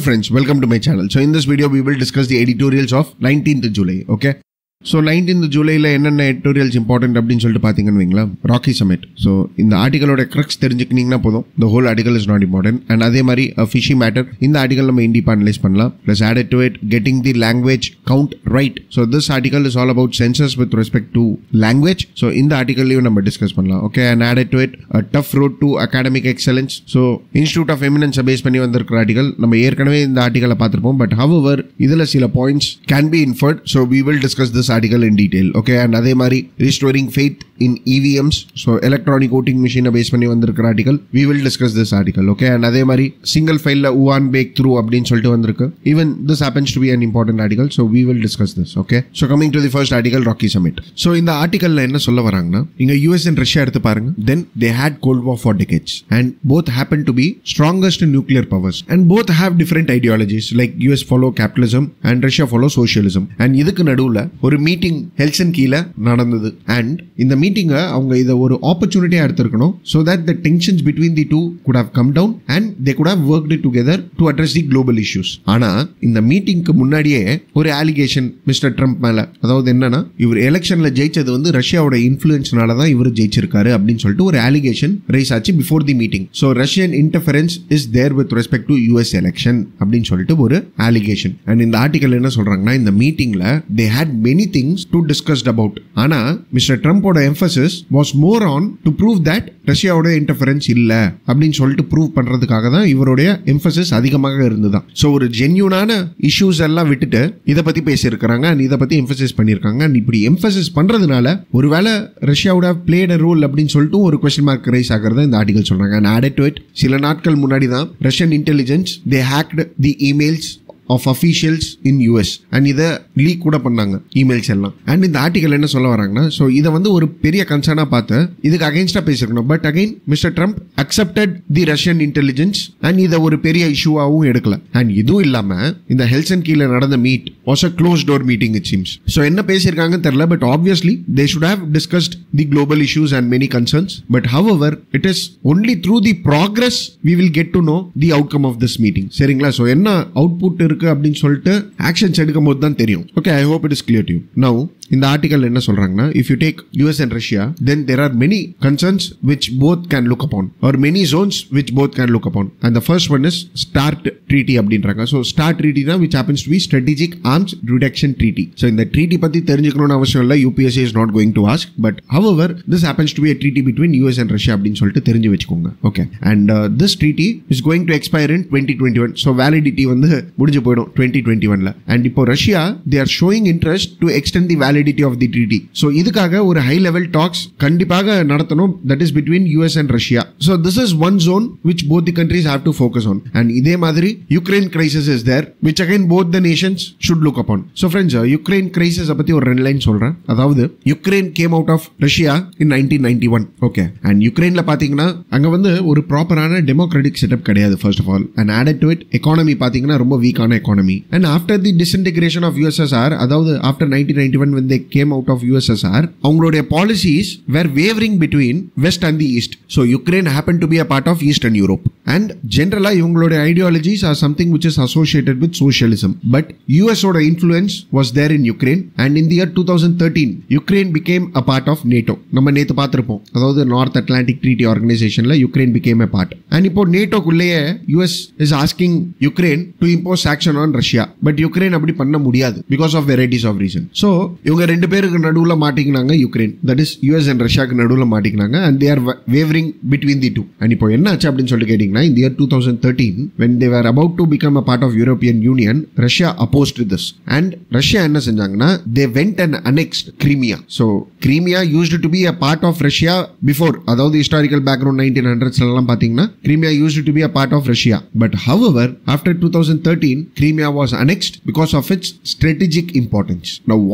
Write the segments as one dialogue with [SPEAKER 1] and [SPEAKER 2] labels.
[SPEAKER 1] friends, welcome to my channel. So in this video, we will discuss the editorials of 19th July. Okay. So nineteenth ஜூலையில் என்னென்ன editorials important அப்படின்னு சொல்லிட்டு பார்த்தீங்கன்னு வைங்களேன் rakhi summit so இந்த ஆர்டிகளோட crux தெரிஞ்சுக்கினீங்கன்னா போதும் the whole article is not important and அதே மாதிரி ஃபிஷி மேட்டர் இந்த ஆர்டிகல் நம்ம இண்டிப்பா அனலைஸ் பண்ணலாம் plus added to it getting the language count right so this article is all about census with respect to language so இந்த ஆர்டிகல்லையும் நம்ம discuss பண்ணலாம் okay and added to it a tough road to academic excellence so institute of எமினன்ஸை base பண்ணி வந்திருக்கிற article நம்ம ஏற்கனவே இந்த ஆர்டிகலை பார்த்துருப்போம் பட் ஹவர் இதில் சில points can be inferred so we will discuss this article in detail okay and அதே மாதிரி restoring faith in EVMs so electronic voting மிஷினை பேஸ் பண்ணி வந்திருக்கிற article we will discuss this article okay and அதே மாதிரி single ஃபைலில் ஊஆன் back through அப்படின்னு சொல்லிட்டு வந்திருக்கு even this happens to be an important article so we will discuss this okay so coming to the first article rocky summit so இந்த ஆர்டிகல்ல என்ன சொல்ல வராங்கன்னா இங்க யூஎஸ் அண்ட் ரஷ்யா எடுத்து பாருங்க then they had cold war for decades and both happen to be strongest nuclear powers and both have different ideologies like US follow capitalism and Russia follow socialism and இதுக்கு நடுவில் ஒரு meeting ஹெல்சன் கீழே நடந்தது and இந்த மீட்டிங்கை அவங்க இதை ஒரு ஆப்பர்ச்சுனிட்டியாக எடுத்திருக்கணும் so that the tensions between the two could have come down and they could have work together to address the global issues ஆனால் இந்த மீட்டிங்க்கு முன்னாடியே ஒரு ஆலிகேஷன் மிஸ்டர் ட்ரம்ப் மேலே அதாவது என்னன்னா இவர் எலெக்ஷன்ல ஜெயிச்சது வந்து ரஷ்யாவோட இன்ஃபுளுன்ஸ்னால தான் இவர் ஜெயிச்சிருக்காரு அப்படின்னு சொல்லிட்டு ஒரு ஆலிகேஷன் ரைஸ் ஆச்சு before the meeting so Russian interference is there with respect to US election அப்படின்னு சொல்லிட்டு ஒரு ஆலிகேஷன் அண்ட் இந்த ஆர்டிகல் என்ன சொல்றாங்கன்னா இந்த மீட்டிங்ல they had many things to discussed about ஆனா மிஸ்டர் ட்ரம்போட emphasis was more on to prove that ரஷ்யாவோட இன்டர்ஃபரன்ஸ் இல்ல அப்படின்னு சொல்லிட்டு ப்ரூவ் பண்றதுக்காக தான் இவருடைய எம்பசிஸ் அதிகமாக இருந்துதான் ஸோ ஒரு ஜென்யூனான இஷ்யூஸ் எல்லாம் விட்டுட்டு இதை பத்தி பேசியிருக்கிறாங்க அண்ட் இதை பத்தி எம்பசிஸ் பண்ணியிருக்காங்க அண்ட் இப்படி எம்பசிஸ் பண்றதுனால ஒருவேளை ரஷ்யாவோட பிளேட் ரோல் அப்படின்னு சொல்லிட்டு ஒரு கொஸ்டின் மார்க் ரைஸ் ஆகிறத இந்த ஆர்டிகல் சொல்றாங்க அண்ட் ஆடட் டு இட் சில நாட்கள் முன்னாடி தான் Russian intelligence they hacked the emails of officials in US and இதை லீக் கூட பண்ணாங்க இமெயில்ஸ் எல்லாம் அண்ட் இந்த ஆர்டிகல் என்ன சொல்ல வராங்கன்னா ஸோ இதை வந்து ஒரு பெரிய கன்சர்னாக பார்த்து இதுக்கு அகைன்ஸ்டாக பேசியிருக்கணும் but again mister Trump accepted the Russian intelligence and இதை ஒரு பெரிய இஷ்யூவாகவும் எடுக்கல அண்ட் இதுவும் இல்லாமல் இந்த ஹெல்சன் கீழே நடந்த meet was a close door meeting it seems so என்ன பேசியிருக்காங்கன்னு தெரியல but obviously they should have discussed the global issues and many concerns but however it is only through the progress we will get to know the outcome of this meeting சரிங்களா so என்ன output இருக்கு அப்படின்னு சொல்லிட்டு actions எடுக்கும் போது தான் தெரியும் okay I hope it is clear to now இந்த ஆர்டிகல் என்ன சொல்றாங்கன்னா if you take US and Russia then there are many concerns which both can look upon are many zones which both can look upon and the first one is START treaty அப்படின்றாங்க so START ட்ரீட்டினா which happens to be strategic arms reduction treaty so இந்த treaty பத்தி தெரிஞ்சுக்கணும்னு அவசியம் இல்லை UPSC is not going to ask but however this happens to be treaty between US and Russia அப்படின்னு சொல்லிட்டு தெரிஞ்சு வச்சுக்கோங்க okay and this treaty is going to expire in twenty twenty one so validity வந்து முடிஞ்சு போயிடும் twenty twenty ஒன்ல and இப்போ Russia they are showing interest to extend the validity of the treaty so இதுக்காக ஒரு ஹை லெவல் டாக்ஸ் கண்டிப்பாக நடத்தணும் that is between US and Russia so this is one zone which both the countries have to focus on and இதே மாதிரி Ukraine crisis is there which again both the nations should look upon so friends Ukraine crisis பத்தி ஒரு ரெண்டு line சொல்றேன் அதாவது Ukraine came out of Russia in nineteen ninety one okay and யுக்ரைன்ல பாத்தீங்கன்னா அங்க வந்து ஒரு ப்ராப்பரான டெமோக்ராட்டிக் செட்டப் கிடையாது first of all and added to it economy பாத்தீங்கன்னா ரொம்ப வீக்கான economy and after the disintegration of USSR அதாவது after nineteen ninety one when they came out of USSR அவங்களுடைய policies were wavering between west and the east so Ukraine happen to be a part of eastern Europe and ஜென்ரலாக இவங்களுடைய ideologies are something which is associated with socialism but யூஎஸோட influence was there in Ukraine and in year two thousand thirteen Ukraine became a part of NATO நம்ம நேற்று பார்த்துருப்போம் அதாவது north Atlantic treaty ஆர்கனைசேஷன்ல Ukraine became a part and இப்போ நேட்டோக்குள்ளேயே US is asking Ukraine to impose action on Russia but Ukraine அப்படி பண்ண முடியாது because of varieties of reason so இவங்க ரெண்டு பேருக்கு நடுவில் மாட்டிக்கினாங்க Ukraine that is US and ரஷ்யாக்கு நடுவில் மாட்டிக்கினாங்க and they are wavering between the two and இப்போ என்ன ஆச்சு அப்படின்னு சொல்லி கேட்டிங்கன்னா இந்த year two thousand thirteen when they're about to become a part of European union Russia opposed this and Russia என்ன செஞ்சாங்கன்னா they went and annexed Crimea so Crimea used to be a part of Russia before அதாவது historical background nineteen ஹண்ட்ரட்ஸ்லாம் பார்த்தீங்கன்னா Crimea used to be a part of Russia but however after two thousand thirteen Crimea was annexed because of its strategic importance now what I want you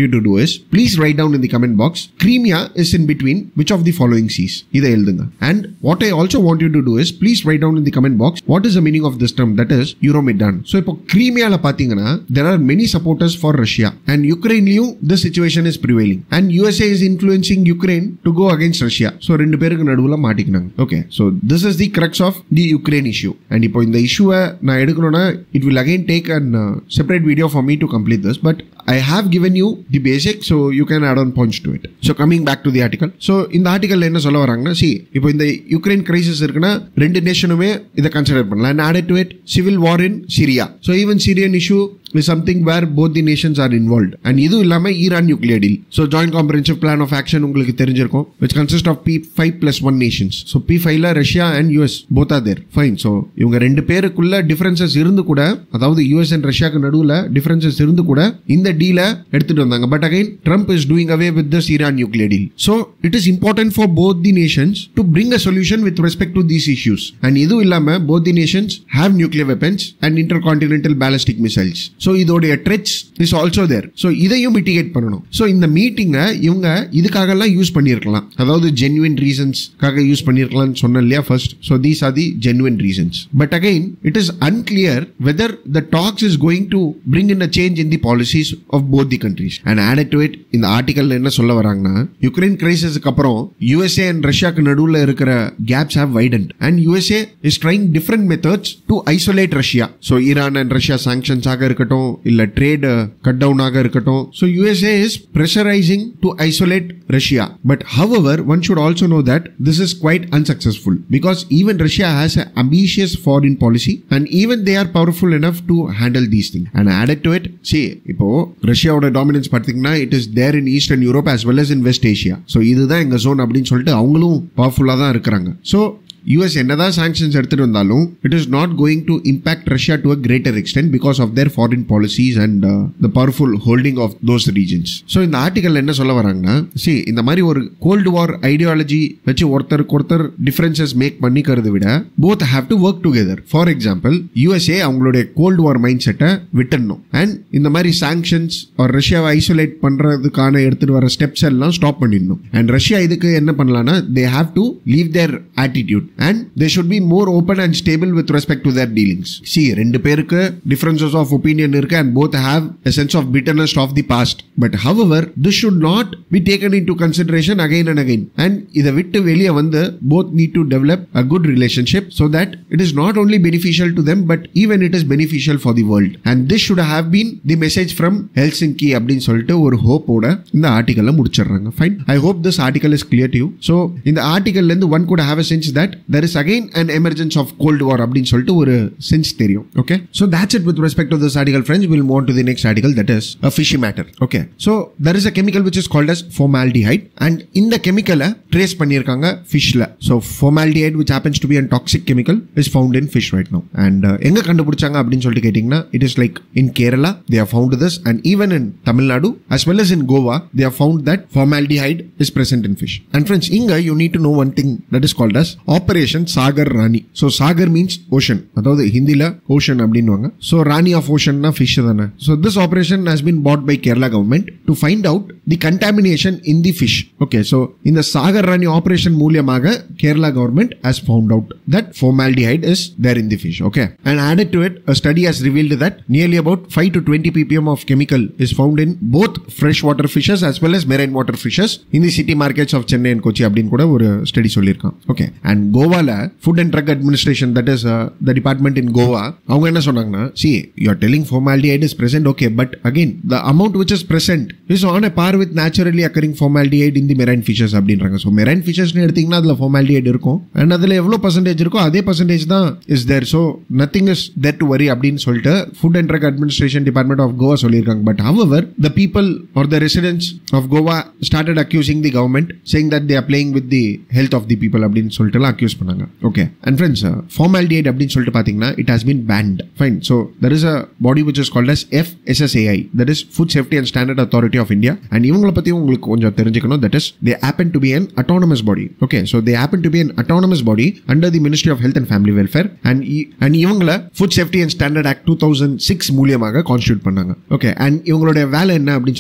[SPEAKER 1] you to do is please write down in the comment box Crimea is in between which of the following seas இதை எழுதுங்க and what I also want you to do is please write down in the comment box what is the meaning of this term that is Euromaidan so இப்போ கிரீமியால பாத்தீங்கன்னா there are many supporters for Russia and Ukraineலயும் this situation is prevailing and USA is influencing Ukraine to go against Russia so ரெண்டு பேருக்கு நடுவுல மாட்டிக்கினாங்க okay so this is the crux of the Ukraine issue and இப்போ இந்த இஷ்யூவை நான் எடுக்கணும்னா it will again take an uh, separate video for me to complete this but I have given you the basic so you can add on points to it so coming back to the article so இந்த article என்ன சொல்ல வராங்கன்னா see இப்போ இந்த Ukraine crisis இருக்குன்னா ரெண்டு நேஷனுமே இதை consider பண்ணலாம் and added to it civil war in Syria so even Syrian issue is something where both the nations are involved and இதுவும் இல்லாம Iran nuclear deal so joint comprehensive plan of action உங்களுக்கு தெரிஞ்சிருக்கும் which consist of P five plus one nations so P ஃபைவ்ல Russia and US both are there fine so இவங்க ரெண்டு பேருக்குள்ள differences இருந்து கூட அதாவது யூஎஸ் அண்ட் ரஷ்யாக்கு நடுவில் டிஃபரன்சஸ் இருந்து கூட இந்த டீல எடுத்துட்டு வந்தாங்க but again Trump is doing away with this Iran nuclear deal so it is important for both the nations to bring a solution with respect to these issues and இதுவும் இல்லாம both the nations have nuclear weapons and intercontinental ballistic missiles so இதோடைய threat is also there so இதையும் mitigate பண்ணணும் so இந்த மீட்டிங்கை இவங்க இதுக்காகலாம் use பண்ணியிருக்கலாம் அதாவது ஜென்வின் ரீசன்ஸ்க்காக யூஸ் பண்ணியிருக்கலாம்னு சொன்னேன் இல்லையா first so these are the genuine reasons but again it is unclear whether the talks is going to bring in a change in the policies of both the countries and added to it இந்த article என்ன சொல்ல வராங்கன்னா Ukraine கிரைசிஸ்க்கு அப்புறம் USA and ரஷ்யாக்கு நடுவில் இருக்கிற gaps have widened and USA is trying different methods to isolate Russia so Iran and Russia sanctions ஆக இருக்கட்டும் இல்ல ட்ரேட் கட் டவுன் ஆக இருக்கட்டும் so USA is pressurising to isolate Russia but however one should also know that this is quite unsuccessful because even Russia has a ambitious foreign policy and even they are powerful enough to handle these thing and added to it C இப்போ ரஷ்யாவோட dominance பார்த்தீங்கன்னா it is there in eastern Europe as well as in west Asia so இதுதான் எங்க zone அப்படின்னு சொல்லிட்டு அவங்களும் பவர்ஃபுல்லாக தான் இருக்கிறாங்க ஸோ யூஎஸ் என்னதான் சாங்ஷன்ஸ் எடுத்துட்டு வந்தாலும் it is not going to impact Russia to a greater extent because of their foreign policies and the powerful holding of those regions so இந்த ஆர்டிகல் என்ன சொல்ல வராங்கன்னா சி இந்த மாதிரி ஒரு கோல்டு வார் ஐடியாலஜி வச்சு ஒருத்தருக்கு ஒருத்தர் டிஃபரன்சஸ் மேக் பண்ணிக்கிறத விட both have to work together for example USA அவங்களுடைய கோல்டு வார் மைண்ட் செட்டை விட்டுடணும் அண்ட் இந்த மாதிரி சாங்ஷன்ஸ் ஒரு ரஷ்யாவை ஐசோலேட் பண்றதுக்கான எடுத்துட்டு வர ஸ்டெப்ஸ் எல்லாம் ஸ்டாப் பண்ணிடணும் அண்ட் ரஷ்யா இதுக்கு என்ன பண்ணலாம்னா they have to leave their attitude and they should be more open and stable with respect to their dealings see ரெண்டு பேருக்கு டிஃபரன்சஸ் ஆஃப் ஒப்பீனியன் இருக்கு and both have a sense of bitterness of the past but however this should not be taken into consideration again and again and இதை விட்டு வெளியே வந்து both need to develop a good relationship so that it is not only beneficial to them but even it is beneficial for the world and this should have been the message from Helsinki அப்படின்னு சொல்லிட்டு ஒரு ஹோப்போட இந்த ஆர்டிகல்ல முடிச்சிடுறாங்க fine I hope this article is clear to you so இந்த ஆர்டிகல்ல இருந்து ஒன் கூட have a sense that there is again an emergence of cold war அப்படின்னு சொல்லிட்டு ஒரு சென்ஸ் தெரியும் okay so that's it with respect to this article friends we'll move on to the next article that is a fishy matter okay so there is a chemical which is called as formaldehyde and இந்த கெமிக்கலை trace பண்ணியிருக்காங்க ஃபிஷ்ல so formaldehyde which happens to be a toxic chemical is found in fish right now and uh, எங்க கண்டுபிடிச்சாங்க அப்படின்னு சொல்லிட்டு கேட்டிங்கன்னா it is like in Kerala they have found this and even in Tamil Nadu as well as in Goa they have found that formaldehyde is present in fish and friends இங்க you need to know one thing that is called as operation sagar rani so sagar means ocean அதாவது ஹிந்தில ocean அப்படின்னுவாங்க so rani of ஓஷன்னா fish தானே so this operation has been put by Kerala government to find out the contamination in the fish okay so இந்த Sagar Rani operation மூலியமாக Kerala government has found out that formaldehyde is there in the fish okay and added to it a study has revealed that nearly about 5 to 20 ppm of chemical is found in both freshwater fishes as well as marine water fishes in the city markets of chennai and kochi அப்படின்னு கூட ஒரு study சொல்லியிருக்கான் okay and கோவால food and drug administration that is the department in Goa அவங்க என்ன சொன்னாங்கன்னா see you are telling formaldehyde is present okay but again the amount which is present is on a par with naturally occurring formaldehyde in the marine fishes அப்படின்றாங்க so marine ஃபிஷஸ்னு எடுத்தீங்கன்னா அதில் formaldehyde இருக்கும் and அதில் எவ்வளோ percentage இருக்கோ அதே percentage தான் is there so nothing is there to worry அப்படின்னு சொல்லிட்டு food and drug administration department of Goa சொல்லியிருக்காங்க but however the people are the residents of Goa started accusing the government saying that they are playing with the health of the people அப்படின்னு சொல்லிட்டுலாம் accuse பண்ணாங்க okay and friends formaldehyde அப்படின்னு சொல்லிட்டு பார்த்தீங்கன்னா it has been banned fine so there is a body which is called as FSSAI that is food safety and standard authority of India and இவங்களை பற்றியும் உங்களுக்கு கொஞ்சம் தெரிஞ்சுக்கணும் that is they happen to be an autonomous body okay so they happen to be an autonomous body under the ministry of health and family welfare and and இவங்களை food safety and standard act two thousand six மூலியமாக constitute பண்ணாங்க okay and இவங்களுடைய வேலை என்ன அப்படின்னு சொல்லி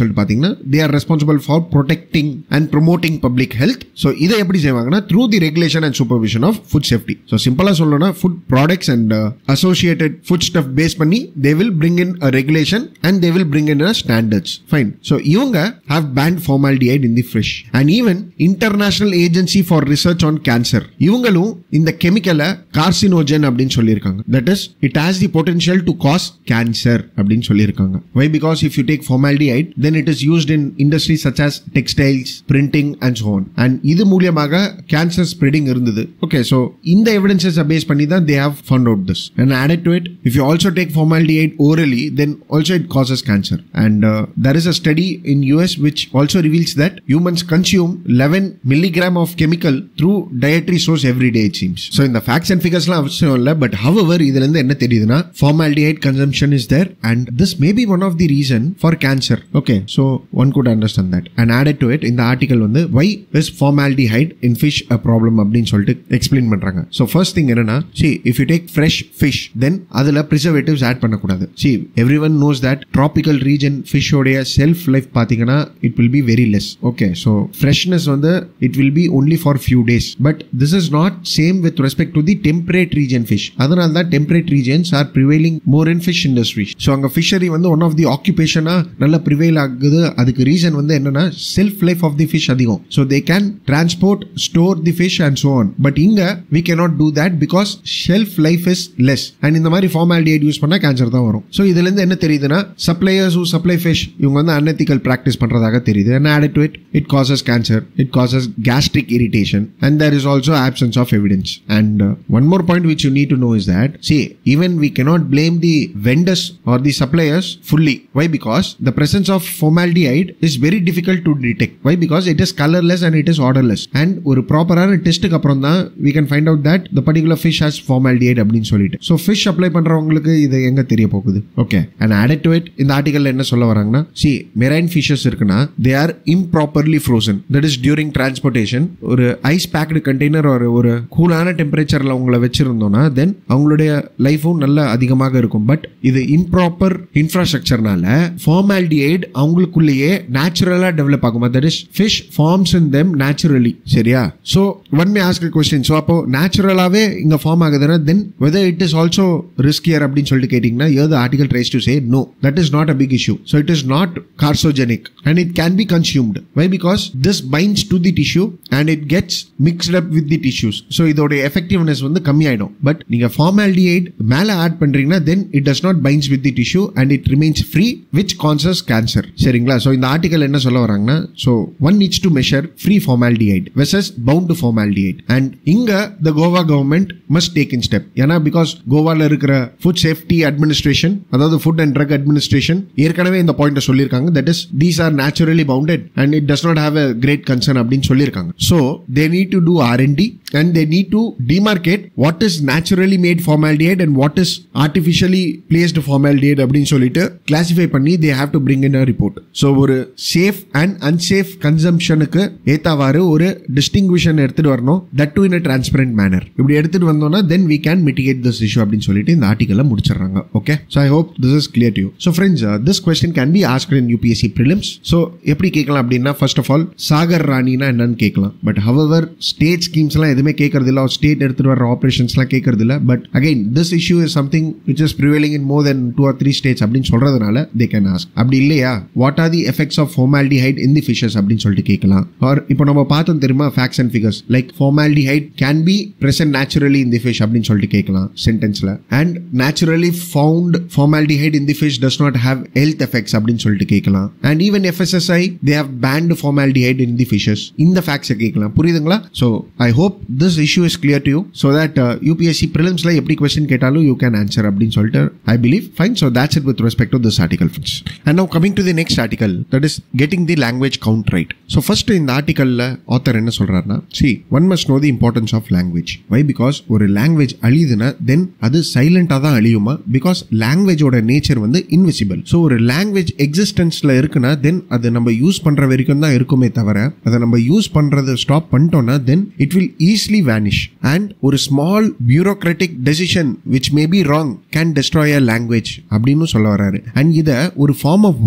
[SPEAKER 1] சொல்லிட்டு பார்த்தீங்கன்னா they are responsible for protecting and promoting public health so இதை எப்படி செய்வாங்கன்னா through the regulation and supervision of food safety so சிம்பிளாக சொல்லணும்னா food products and associated food stuff base பண்ணி they will bring in a regulation and they will bring in a standards fine so இவங்க have banned formaldehyde in the fish and even international agency for research on cancer இவங்களும் இந்த கெமிக்கலை carcinogen அப்படின்னு சொல்லியிருக்காங்க that is it has the potential to cause cancer அப்படின்னு சொல்லியிருக்காங்க why because if you take formaldehyde then it is used in industry such as textiles printing and so on and இது மூலியமாக cancer spreading இருந்தது okay so இந்த evidences base பண்ணி தான் they have found out this and added to it if you also take formaldehyde orally then also it causes cancer and uh, there is a study in us which also reveals that humans consume 11 milligram of chemical through dietary source every day it seems so in the facts and figures லாம் அவசியம் இல்லை but however இதுல இருந்து என்ன தெரியுதுன்னா formaldehyde consumption is there and this may be one of the reason for cancer okay so one could understand that and added to it இந்த article வந்து why is formaldehyde in fish a problem அப்படின்னு சொல்லிட்டு explain பண்றாங்க so first thing என்னன்னா see if you take fresh fish then அதில் preservatives add பண்ணக்கூடாது see every one knows that tropical region ஃபிஷ்ஷோடைய shelf life பார்த்தீங்கன்னா it will be very less okay so freshness வந்து it will be only for few days but this is not same with respect to the temperate region fish அதனால தான் temperate regions are prevailing more in fish industry so அங்கே fishery வந்து one of the ஆக்குபேஷனாக நல்ல prevail ஆகுது அதுக்கு reason வந்து என்னன்னா shelf life of the fish அதிகம் so they can transport store the fish and so on but இங்க we cannot do that because shelf life is less and இந்த மாதிரி ஃபார்மாலிட்டியைட் யூஸ் பண்ணா கேன்சர் தான் வரும் ஸோ இதுல இருந்து என்ன தெரியுதுன்னா சப்ளையர்ஸ் ஹூ சப்ளை ஃபிஷ் இவங்க வந்து அன்எத்திக்கல் ப்ராக்டிஸ் பண்றதாக தெரியுது and added to it it causes cancer it causes gastric irritation and there is also absence of evidence and uh, one more point which you need to know is that see even we cannot blame the vendors or the suppliers fully why because the presence of formaldehyde is very difficult to detect why because it is colorless and it is odorless and ஒரு ப்ராப்பரான டெஸ்ட்டுக்கு அப்புறம் தான் we can find out that the particular fish has formaldehyde அப்படின்னு சொல்லிட்டு so fish apply பண்றவங்களுக்கு இது எங்க தெரிய போகுது okay and added to it இந்த ஆர்டிகல்ல என்ன சொல்ல வராங்கன்னா சி மெரைன் ஃபிஷஸ் இருக்குன்னா they are improperly frozen that is during transportation ஒரு ஐஸ் பேக்டு கண்டெய்னர் ஒரு ஒரு கூலான டெம்பரேச்சர்ல அவங்கள வச்சிருந்தோம்னா தென் அவங்களுடைய லைஃபும் நல்ல அதிகமாக இருக்கும் பட் இது இம்ப்ராப்பர் இன்ஃப்ராஸ்ட்ரக்சர்னால ஃபார்மாலிட்டியைட் அவங்களுக்குள்ளேயே நேச்சுரலா டெவலப் ஆகும் that is fish forms in them naturally சரியா so one may ask question so அப்போ நேச்சுரலாகவே இங்கே ஃபார்ம் ஆகுதுன்னா then whether it is also riskier அப்படின்னு சொல்லிட்டு கேட்டிங்கன்னா ஏதோ article tries to say no that is not a big issue so it is not carcinogenic and it can be consumed why because this binds to the tissue and it gets mixed up with the tissues so இதோட effectiveness வந்து கம்மியாயிடும் but நீங்க formaldehyde மேலே add பண்றீங்கன்னா then it does not binds with the tissue and it remains free which causes cancer சரிங்களா so இந்த article என்ன சொல்ல வராங்கன்னா so one needs to measure free formaldehyde versus bound to formaldehyde and இங்க the Goa government must take in step ஏன்னா because கோவால இருக்கிற food safety administration அதாவது ஃபுட் அண்ட் ட்ரக் அட்மினிஸ்ட்ரேஷன் ஏற்கனவே இந்த பாயிண்ட் சொல்லியிருக்காங்க that is these are naturally bounded and it does not have a great concern அப்படின்னு சொல்லியிருக்காங்க so they need to do R and D and they need to demarcate what is naturally made formaldehyde and what is artificially placed formaldehyde அப்படின்னு சொல்லிட்டு classify பண்ணி they have to bring in a report so ஒரு safe and unsafe கன்சம்ஷனுக்கு ஏத்தாவாறு ஒரு distinction எடுத்துட்டு வரணும் that to in a transparent manner இப்படி எடுத்துட்டு வந்தோம்னா then we can mitigate this issue அப்படின்னு சொல்லிட்டு இந்த ஆர்டிகலை முடிச்சிடுறாங்க okay so I hope this is clear to so friends this question can be ask in UPSC prelims so எப்படி கேட்கலாம் அப்படின்னா ஃபர்ஸ்ட் ஆஃப் ஆல் சாகர் ராணினா என்னன்னு கேட்கலாம் பட் ஹவவர் ஸ்டேட் ஸ்கீம்ஸ்லாம் எதுவுமே கேட்கறது இல்லை ஸ்டேட் எடுத்துட்டு வர ஆப்ரேஷன்ஸ்லாம் கேட்கறது இல்லை but again this issue is something which is prevailing in more than two or three states அப்படின்னு சொல்றதுனால தே கேன் ஆஸ்க் அப்படி இல்லையா what are the effects of formaldehyde in the fishes அப்படின்னு சொல்லிட்டு கேட்கலாம் ஆர் இப்போ நம்ம பார்த்தோம் தெரியுமா facts and figures like formaldehyde can be present naturally in the fish அப்படின்னு சொல்லிட்டு கேட்கலாம் சென்டென்ஸ்ல and naturally found formaldehyde in the fish does not have health effects அப்படின்னு சொல்லிட்டு கேட்கலாம் and even FSSI they have banned formaldehyde in the fishes இந்த ஃபேக்ட்ஸை கேட்கலாம் புரியுதுங்களா so I hope this issue is clear to you so that UPSC ப்ரிலிம்ஸ்ல எப்படி question கேட்டாலும் யூ கேன் ஆன்சர் அப்படின்னு சொல்லிட்டு I believe fine so that's it with respect to this article friends and now coming to the next article that is getting the language count right so first இந்த ஆர்டிக்கல்ல author என்ன சொல்றாருன்னா see one must know the importance of language why because ஒரு language அழியுதுன்னா then அது சைலண்டா தான் அழியுமா because லாங்குவேஜோட நேச்சர் வந்து இன்விசிபிள் ஸோ ஒரு லாங்குவேஜ் எக்ஸிஸ்டன்ஸ்ல இருக்குன்னா தென் அது நம்ம யூஸ் பண்ற வரைக்கும் தான் இருக்குமே தவிர அதை நம்ம யூஸ் பண்றதை ஸ்டாப் பண்ணிட்டோம்னா then it will easily vanish and ஒரு small bureaucratic decision which may be wrong can destroy a language அப்படின்னு சொல்ல வராரு அண்ட் இதை ஒரு ஃபார்ம் ஆஃப் வைலன்ஸ்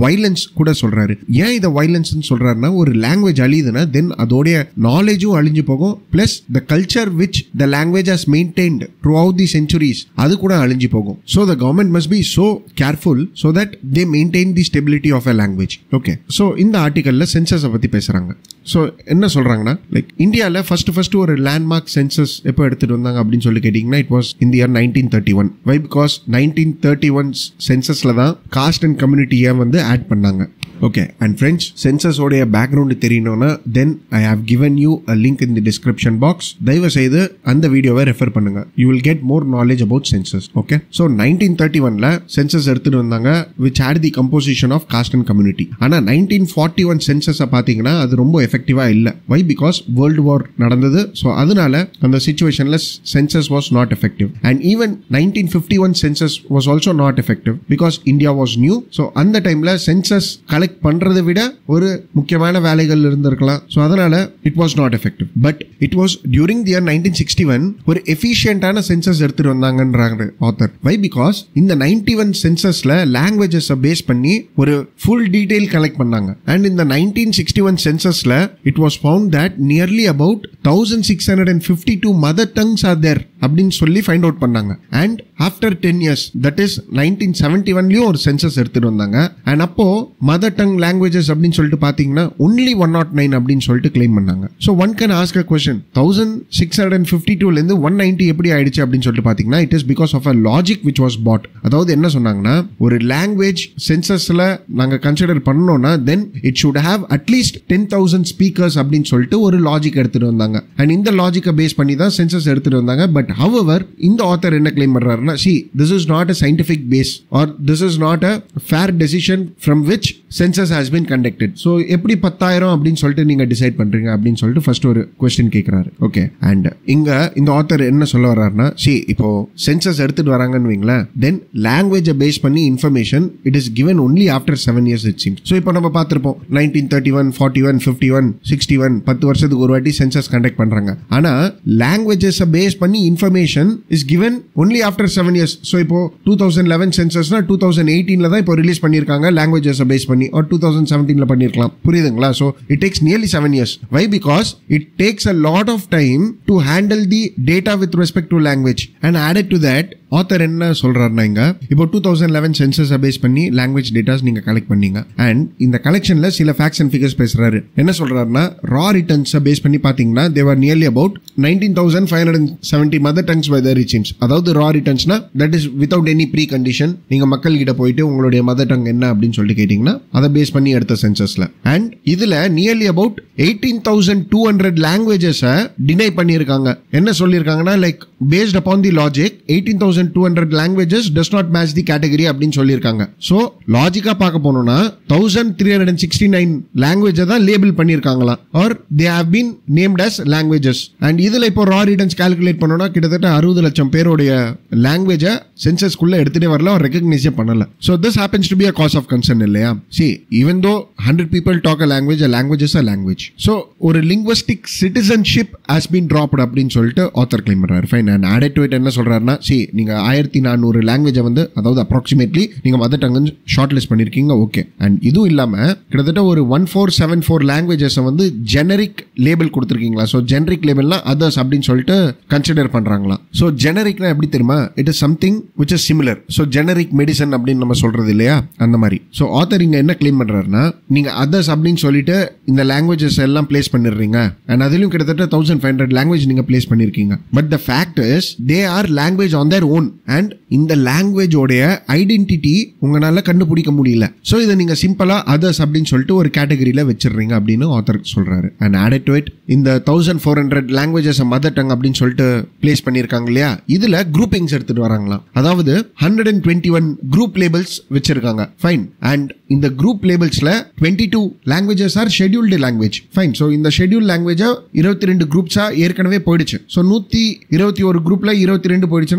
[SPEAKER 1] கூட சொல்றாரு ஏன் இதை வைலன்ஸ் சொல்றாருன்னா ஒரு லாங்குவேஜ் அழியுதுன்னா தென் அதோடைய நாலேஜும் அழிஞ்சு போகும் plus the culture which the language has maintained throughout the centuries அது கூட அழிஞ்சு போகும் so the government must be so careful so that they maintain the stability of a language okay so இந்த ஆர்டிக்கல்ல சென்சஸை பத்தி பேசுறாங்க ஸோ என்ன சொல்றாங்கன்னா லைக் இந்தியாவில் ஃபர்ஸ்ட் ஃபர்ஸ்ட் ஒரு லேண்ட்மார்க் சென்சஸ் எப்போ எடுத்துட்டு வந்தாங்க அப்படின்னு சொல்லி கேட்டிங்கன்னா இட் வாஸ் இந்த year nineteen thirty one why because nineteen thirty one சென்சஸில் தான் காஸ்ட் அண்ட் கம்யூனிட்டியை வந்து ஆட் பண்ணாங்க ஓகே அண்ட் ஃப்ரெண்ட்ஸ் சென்சஸோடைய பேக்ரவுண்டு தெரியணும்னா then I have given you a link in the description box தயவு செய்து அந்த வீடியோவை ரெஃபர் பண்ணுங்க you will get more knowledge about census okay so nineteen thirty ஒன்ல சென்சஸ் எடுத்துட்டு வந்தாங்க which had the composition of caste and community ஆனால் nineteen forty one சென்சஸை பார்த்தீங்கன்னா அது ரொம்ப எஃபெக்டிவாக இல்லை வை பிகாஸ் வேர்ல்டு வார் நடந்தது ஸோ அதனால அந்த சுச்சுவேஷனில் census was not effective and even nineteen fifty one census was also not effective because India was new so அந்த டைமில் சென்சஸ் கலெக்ட் பண்றதை விட ஒரு முக்கியமான வேலைகள் இருந்திருக்கலாம் ஸோ அதனால it was not effective but it was during the year nineteen sixty one ஒரு எஃபிஷியன்டான சென்சஸ் எடுத்துட்டு வந்தாங்கன்றாங்க ஆத்தர் வை பிகாஸ் இந்த நைன்டி ஒன் சென்சஸ்ல லாங்குவேஜஸ் பேஸ் பண்ணி ஒரு ஃபுல் டீடைல் கலெக்ட் பண்ணாங்க அண்ட் இந்த நைன்டீன் சிக்ஸ்டி ஒன் சென்சஸ்ல it was found that nearly about thousand six hundred and fifty two mother tongues are there அப்படின்னு சொல்லி ஃபைண்ட் அவுட் பண்ணாங்க and after ten years that is nineteen seventy ஒன்லயும் ஒரு census எடுத்துட்டு வந்தாங்க and அப்போ mother tongue languages அப்படின்னு சொல்லிட்டு பாத்தீங்கன்னா ஒன்லி ஒன் நாட் நைன் அப்படின்னு சொல்லிட்டு கிளைம் பண்ணாங்க so one can ask a question thousand six hundred and fifty டூலேருந்து ஒன் நைன்டி எப்படி ஆயிடுச்சு அப்படின்னு சொல்லிட்டு பாத்தீங்கன்னா it is because of a logic which was put அதாவது என்ன சொன்னாங்கன்னா ஒரு லாங்குவேஜ் சென்சஸ்ல நாங்க கன்சிடர் பண்ணோம்னா then it should have at least ten thousand speakers அப்படின்னு சொல்லிட்டு ஒரு லாஜிக் எடுத்துட்டு வந்தாங்க அண்ட் இந்த லாஜிக்கை பேஸ் பண்ணி தான் சென்சஸ் எடுத்துட்டு வந்தாங்க பட் ஹவவர் இந்த ஆத்தர் என்ன கிளைம் பண்றாருன்னா see this is not a scientific base or this is not a fair decision from which census has been conducted so எப்படி பத்தாயிரம் அப்படின்னு சொல்லிட்டு நீங்க டிசைட் பண்றீங்க அப்படின்னு சொல்லிட்டு ஃபர்ஸ்ட் ஒரு கொஸ்டின் கேட்கிறாரு ஓகே அண்ட் இங்க இந்த ஆத்தர் என்ன சொல்ல வர்றாருன்னா சி இப்போ சென்சஸ் எடுத்துட்டு வராங்கன்னு வைங்களேன் தென் லாங்குவேஜை பேஸ் பண்ணி information it is given only after seven years it seems so இப்போ நம்ம பார்த்துருப்போம் nineteen thirty one forty one fifty one sixty one பத்து வருஷத்துக்கு ஒரு வாட்டி சென்சஸ் கண்டக்ட் பண்றாங்க ஆனா லாங்குவேஜஸை பேஸ் பண்ணி information is given only after seven years so இப்போ டூ தௌசண்ட் லெவன் சென்சஸ்னா டூ தௌசண்ட் எயிட்டீன்ல தான் இப்போ ரிலீஸ் பண்ணியிருக்காங்க லாங்குவேஜஸை பேஸ் பண்ணி ஒரு டூ தௌசண்ட் செவன்டீன்ல பண்ணியிருக்கலாம் புரியுதுங்களா so it takes nearly seven years why because it takes a lot of time to handle the data with respect to language and added to that author என்ன சொல்றாருன்னா இங்க இப்போ டூ தௌசண்ட் லெவன் சென்சஸை base பண்ணி language datas நீங்க collect பண்ணீங்க and இந்த கலெக்ஷன்ல சில ஃபேக்ட்ஸ் அண்ட் ஃபிகர்ஸ் பேசுறாரு என்ன சொல்றாருன்னா ரா ரிட்டர்ன்ஸை பேஸ் பண்ணி பாத்தீங்கன்னா there were nearly about nineteen thousand five hundred seventy mother tongues by the ரிச்சிம்ஸ் அதாவது ரா ரிட்டர்ன்ஸ்னா that is without any precondition நீங்க மக்கள் கிட்ட போயிட்டு உங்களுடைய மதர் டங் என்ன அப்படின்னு சொல்லிட்டு கேட்டீங்கன்னா அதை பேஸ் பண்ணி எடுத்த சென்சஸ்ல அண்ட் இதுல nearly about eighteen thousand two hundred லாங்குவேஜஸை டினை பண்ணியிருக்காங்க என்ன சொல்லியிருக்காங்கன்னா like based upon the logic eighteen thousand two hundred languages does not match the category அப்படின்னு சொல்லியிருக்காங்க ஸோ லாஜிக்கா பார்க்க போனோம்னா thousand three hundred and sixty nine லாங்குவேஜை தான் லேபிள் பண்ணியிருக்காங்களா or they have been named as languages and இதுல இப்போ ரா ரிட்டர்ன்ஸ் கால்குலேட் பண்ணோம்னா கிட்டத்தட்ட அறுபது லட்சம் பேருடைய லாங்குவேஜை சென்சஸ்குள்ள எடுத்துட்டே வரல ஒரு ரெகக்னைஸே பண்ணல so this happens to be a cause of concern இல்லையா see even though hundred people talk a language a language is a language so ஒரு linguistic citizenship has been dropped அப்படின்னு சொல்லிட்டு ஆத்தர் கிளைம் பண்றாரு fine and added to it என்ன சொல்றாருன்னா C நீங்க ஆயிரத்தி நானூறு லாங்குவேஜை வந்து அதாவது அப்ராக்சிமேட்லி நீங்க மதர் டங்கு ஷார்ட் லிஸ்ட் பண்ணிருக்கீங்க ஓகே அண்ட் இதுவும் இல்லாம கிட்டத்தட்ட ஒரு one four seven four languages வந்து ஜெனரிக் லேபிள் கொடுத்துருக்கீங்களா ஸோ ஜெனரிக் லேபிள்னா அதர்ஸ் அப்படின்னு சொல்லிட்டு கன்சிடர் பண்றாங்களா ஸோ ஜெனரிக்னா எப்படி தெரியுமா it is something which is similar so generic medicine அப்படின்னு நம்ம சொல்றது இல்லையா அந்த மாதிரி ஸோ ஆத்தர் இங்க என்ன கிளைம் பண்றாருன்னா நீங்க அதர்ஸ் அப்படின்னு சொல்லிட்டு இந்த லாங்குவேஜஸ் எல்லாம் பிளேஸ் பண்ணிடுறீங்க அண்ட் அதுலயும் கிட்டத்தட்ட தௌசண்ட் ஃபைவ் ஹண்ட்ரட் லாங்குவேஜ் நீங்க பிளேஸ் பண்ணிருக்கீங்க but the fact is they are language on their own and இந்த லாங்குவேஜோடைய ஐடென்டிட்டி உங்களால கண்டுபிடிக்க முடியல ஸோ இதை நீங்க சிம்பிளா அதர்ஸ் அப்படின்னு சொல்லிட்டு ஒரு கேட்டகரியில வச்சிடுறீங்க அப்படின்னு ஆத்தர் சொல்றாரு அண்ட் ஆடட் டு இட் இந்த thousand four hundred languages mother tongue அப்படின்னு சொல்லிட்டு பிளேஸ் பண்ணியிருக்காங்க இல்லையா இதுல குரூப்பிங்ஸ் எடுத்துட்டு வராங்களாம் அதாவது hundred and twenty one group labels வச்சிருக்காங்க ஃபைன் அண்ட் இந்த குரூப் லேபிள்ஸ்ல twenty two languages are scheduled language fine so இந்த ஷெட்யூல் லாங்குவேஜா இருபத்தி ரெண்டு குரூப்ஸா ஏற்கனவே போயிடுச்சு ஸோ நூத்தி இருபத்தி ஒரு குரூப்ல இருபத்தி ரெண்டு போயிடுச்சுன்னா கிட்டத்தட்ட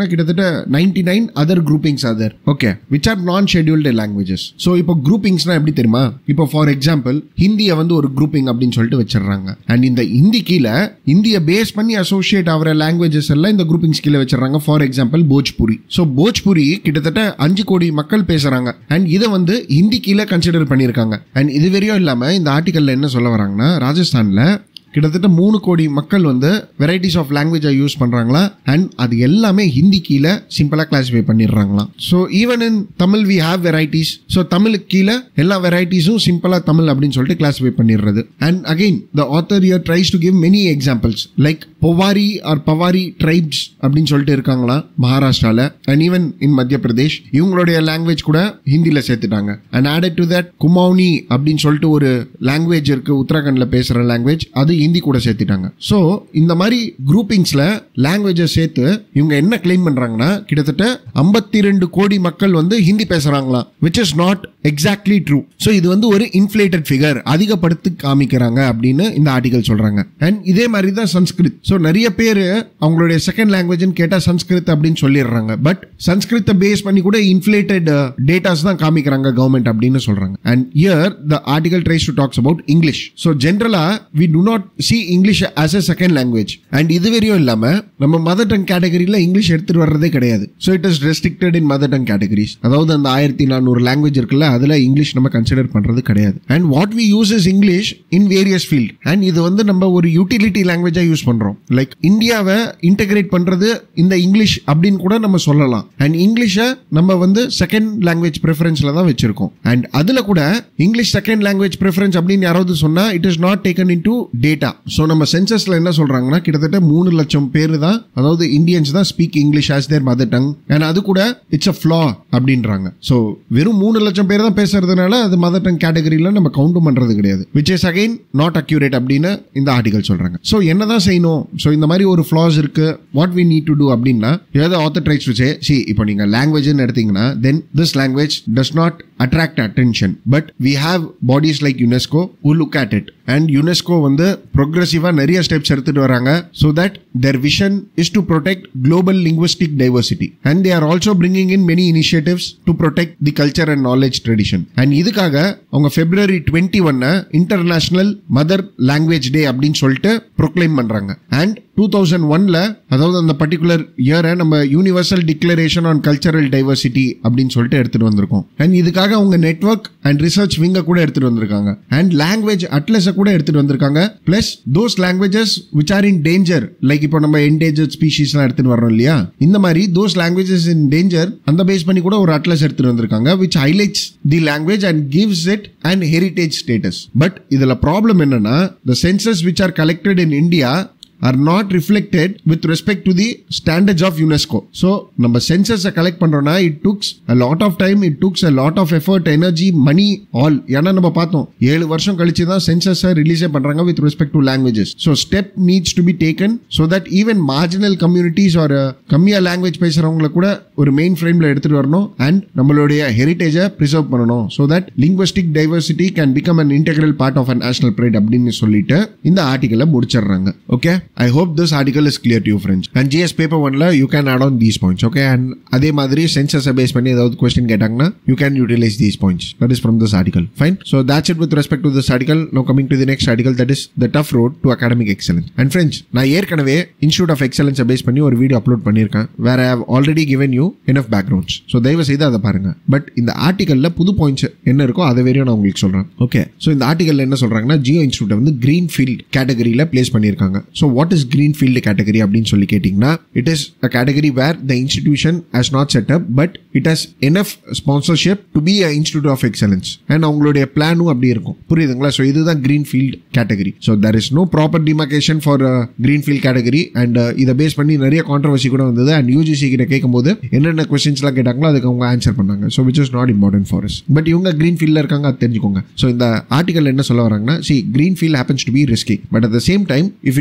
[SPEAKER 1] ninety nine other groupings other okay which are non scheduled languages so இப்போ குரூப்பிங்ஸ்னா எப்படி தெரியுமா இப்போ ஃபார் எக்ஸாம்பிள் ஹிந்தியை வந்து ஒரு குரூப்பிங் அப்படின்னு சொல்லிட்டு வச்சிடுறாங்க அண்ட் இந்த ஹிந்தி கீழே இந்தியை பேஸ் பண்ணி அசோசியேட் ஆகிற லாங்குவேஜஸ் எல்லாம் இந்த குரூப்பிங்ஸ் கீழே வச்சிடறாங்க for example Bhojpuri so Bhojpuri கிட்டத்தட்ட அஞ்சு கோடி மக்கள் பேசுறாங்க அண்ட் இதை வந்து ஹிந்தி கீழே கன்சிடர் பண்ணியிருக்காங்க அண்ட் இது வரையும் இல்லாமல் இந்த ஆர்டிக்கல்ல என்ன சொல்ல வராங்கன்னா ராஜஸ்தானில் கிட்டத்தட்ட மூணு கோடி மக்கள் வந்து வெரைட்டிஸ் ஆஃப் லாங்குவேஜை யூஸ் பண்ணுறாங்களா அண்ட் அது எல்லாமே ஹிந்தி கீழே சிம்பிளாக கிளாஸிஃபை பண்ணிடுறாங்களாம் so even in Tamil we have varieties so தமிழுக்கு கீழே எல்லா வெரைட்டிஸும் சிம்பிளாக தமிழ் அப்படின்னு சொல்லிட்டு கிளாஸிஃபை பண்ணிடுறது and again the author here tries to give many examples like Powari or Pawari tribes அப்படின்னு சொல்லிட்டு இருக்காங்களா மகாராஷ்டிரால அண்ட் ஈவன் இன் மத்திய பிரதேஷ் இவங்களுடைய லாங்குவேஜ் கூட ஹிந்தியில் சேர்த்துட்டாங்க and added to that Kumaoni அப்படின்னு சொல்லிட்டு ஒரு லாங்குவேஜ் இருக்கு உத்தராகண்ட்ல பேசுற லாங்குவேஜ் அது ஹிந்தி கூட சேர்த்துட்டாங்க ஸோ இந்த மாதிரி குரூப்பிங்ஸ்ல லாங்குவேஜை சேர்த்து இவங்க என்ன கிளைம் பண்றாங்கன்னா கிட்டத்தட்ட ஐம்பத்தி ரெண்டு கோடி மக்கள் வந்து ஹிந்ி பேசுறாங்களாம் which is not exactly true so இது வந்து ஒரு இன்ஃபிளேட்டட் ஃபிகர் அதிகப்படுத்தி காமிக்கிறாங்க அப்படின்னு இந்த ஆர்டிகல் சொல்றாங்க அண்ட் இதே மாதிரி தான் சன்ஸ்கிருத் ஸோ நிறைய பேர் அவங்களுடைய செகண்ட் லாங்குவேஜ்னு கேட்டால் சன்ஸ்கிருத் அப்படின்னு சொல்லிடுறாங்க பட் சன்ஸ்கிருத்தை பேஸ் பண்ணி கூட இன்ஃபிளேட்டட் டேட்டாஸ் தான் காமிக்கிறாங்க கவர்மெண்ட் அப்படின்னு சொல்றாங்க and here the article tries to talks about English so ஜென்ரலா we do not see English as a second language and இது வரையும் இல்லாம நம்ம மதர் டங் கேட்டகரியில் இங்கிலீஷ் எடுத்துட்டு வர்றதே கிடையாது so it is restricted in mother tongue categories அதாவது அந்த ஆயிரத்தி நானூறு லாங்குவேஜ் இருக்குல்ல அதுல இங்கிலீஷ் நம்ம கன்சிடர் பண்றது கிடையாது and what we use is English in various field and இது வந்து நம்ம ஒரு யூட்டிலிட்டி லாங்குவேஜா யூஸ் பண்றோம் லைக் இந்தியாவை இன்டகிரேட் பண்றது இந்த இங்கிலீஷ் அப்படின்னு கூட நம்ம சொல்லலாம் அண்ட் இங்கிலீஷை நம்ம வந்து செகண்ட் லாங்குவேஜ் ப்ரிஃபரன்ஸ்ல தான் வச்சிருக்கோம் அண்ட் அதுல கூட இங்கிலீஷ் செகண்ட் லாங்குவேஜ் ப்ரிஃபரன்ஸ் அப்படின்னு யாராவது சொன்னா it is not taken into data so நம்ம சென்சஸ்ல என்ன சொல்றாங்கன்னா கிட்டத்தட்ட மூணு லட்சம் பேர் தான் அதாவது இந்தியன்ஸ் தான் speak English as their mother tongue and அது கூட இட்ஸ் அ ஃபிளா அப்படின்றாங்க ஸோ வெறும் மூணு லட்சம் பேர் தான் பேசுறதுனால அது மதர் டங் கேட்டகரியில நம்ம கவுண்ட் பண்றது கிடையாது which is again not accurate அப்படின்னு இந்த ஆர்டிகல் சொல்றாங்க ஸோ என்னதான் செய்யணும் ஸோ இந்த மாதிரி ஒரு ஃபிளாஸ் இருக்கு what we need to do அப்படின்னா ஏதாவது author tries to say see இப்போ நீங்க லாங்குவேஜ்னு எடுத்தீங்கன்னா then this language does not attract attention but we have bodies like UNESCO who look at it and UNESCO வந்து ப்ரொக்ரெசிவாக நிறைய ஸ்டெப்ஸ் எடுத்துட்டு வராங்க so that their vision is to protect global linguistic diversity and they are also bringing in many initiatives to protect the culture and knowledge tradition and இதுக்காக அவங்க February twenty ஒன்னை international mother language day அப்படின்னு சொல்லிட்டு proclaim பண்றாங்க and two thousand ஒன்ல அதாவது அந்த particular இயரை நம்ம universal declaration on cultural diversity அப்படின்னு சொல்லிட்டு எடுத்துட்டு வந்திருக்கோம் அண்ட் இதுக்காக அவங்க நெட்வொர்க் அண்ட் ரிசர்ச் விங்க கூட எடுத்துட்டு வந்திருக்காங்க அண்ட் லாங்குவேஜ் அட்லஸை கூட எடுத்துட்டு வந்திருக்காங்க plus those languages which are in danger like இப்போ நம்ம என்டேஞ்சர் ஸ்பீஷிஸ்லாம் எடுத்துட்டு வரோம் இல்லையா இந்த மாதிரி தோஸ் லாங்குவேஜஸ் இன் டேஞ்சர் அந்த பேஸ் பண்ணி கூட ஒரு அட்லஸ் எடுத்துட்டு வந்திருக்காங்க which highlights the language and gives it and heritage status but இதுல ப்ராப்ளம் என்னன்னா the census which are collected in India are not reflected with respect to the standards of UNESCO. So, நம்ம சென்சஸை collect பண்றோம்னா it takes a lot of time it took a lot of effort energy money all ஏன்னா நம்ம பார்த்தோம் ஏழு வருஷம் கழிச்சு தான் சென்சஸை ரிலீஸே பண்றாங்க with respect to languages so step needs to be taken so that even marginal communities ஒரு கம்மியா லாங்குவேஜ் பேசுறவங்களை கூட ஒரு மெயின் ஃப்ரேம்ல எடுத்துட்டு வரணும் அண்ட் நம்மளுடைய ஹெரிட்டேஜை ப்ரிசர்வ் பண்ணணும் so that linguistic diversity can become an integral part of an national pride அப்படின்னு சொல்லிட்டு இந்த ஆர்டிகலை முடிச்சிடுறாங்க okay I hope this article is clear to friends and GS paper ஒன்ல you can add on these points okay and அதே மாதிரி சென்சஸை base பண்ணி ஏதாவது கொஸ்டின் கேட்டாங்கன்னா you can utilise these points that is from this article fine so that's it with respect to this article now coming to the next article that is the tough road to academic excellence and friends நான் ஏற்கனவே institute of எக்ஸலன்ஸை base பண்ணி ஒரு video upload பண்ணியிருக்கேன் வேற I have already given you enough backgrounds so தயவு செய்து அதை பாருங்க பட் இந்த ஆர்டிகல்ல புது பாயிண்ட்ஸ் என்ன இருக்கோ அதை வரையும் நான் உங்களுக்கு சொல்றேன் ஓகே ஸோ இந்த ஆர்டிகல்ல என்ன சொல்றாங்கன்னா ஜியோ இன்ஸ்டியூட் வந்து கிரீன் ஃபீல்ட் கேட்டகரியில பிளேஸ் பண்ணியிருக்காங்க so what is green field category அப்படின்னு சொல்லி கேட்டிங்கன்னா it is a category where the institution has not set up but it has enough sponsorship to be a institute of excellence and அவங்களுடைய பிளானும் அப்படி இருக்கும் புரியுதுங்களா ஸோ இதுதான் green field category so there is no proper demarcation for green field category and இதை base பண்ணி நிறைய controversy கூட வந்தது அண்ட் யூஜிசி கிட்ட கேட்கும்போது என்னென்ன கொஸ்டின்ஸ்லாம் கேட்டாங்களோ அதுக்கு அவங்க ஆன்சர் பண்ணாங்க so which is not important for us but இவங்க கிரீன் ஃபீல்டில் இருக்காங்க அது தெரிஞ்சுக்கோங்க ஸோ இந்த ஆர்டிகல் என்ன சொல்ல வராங்கன்னா see green field happens to be risky but at the same time if you take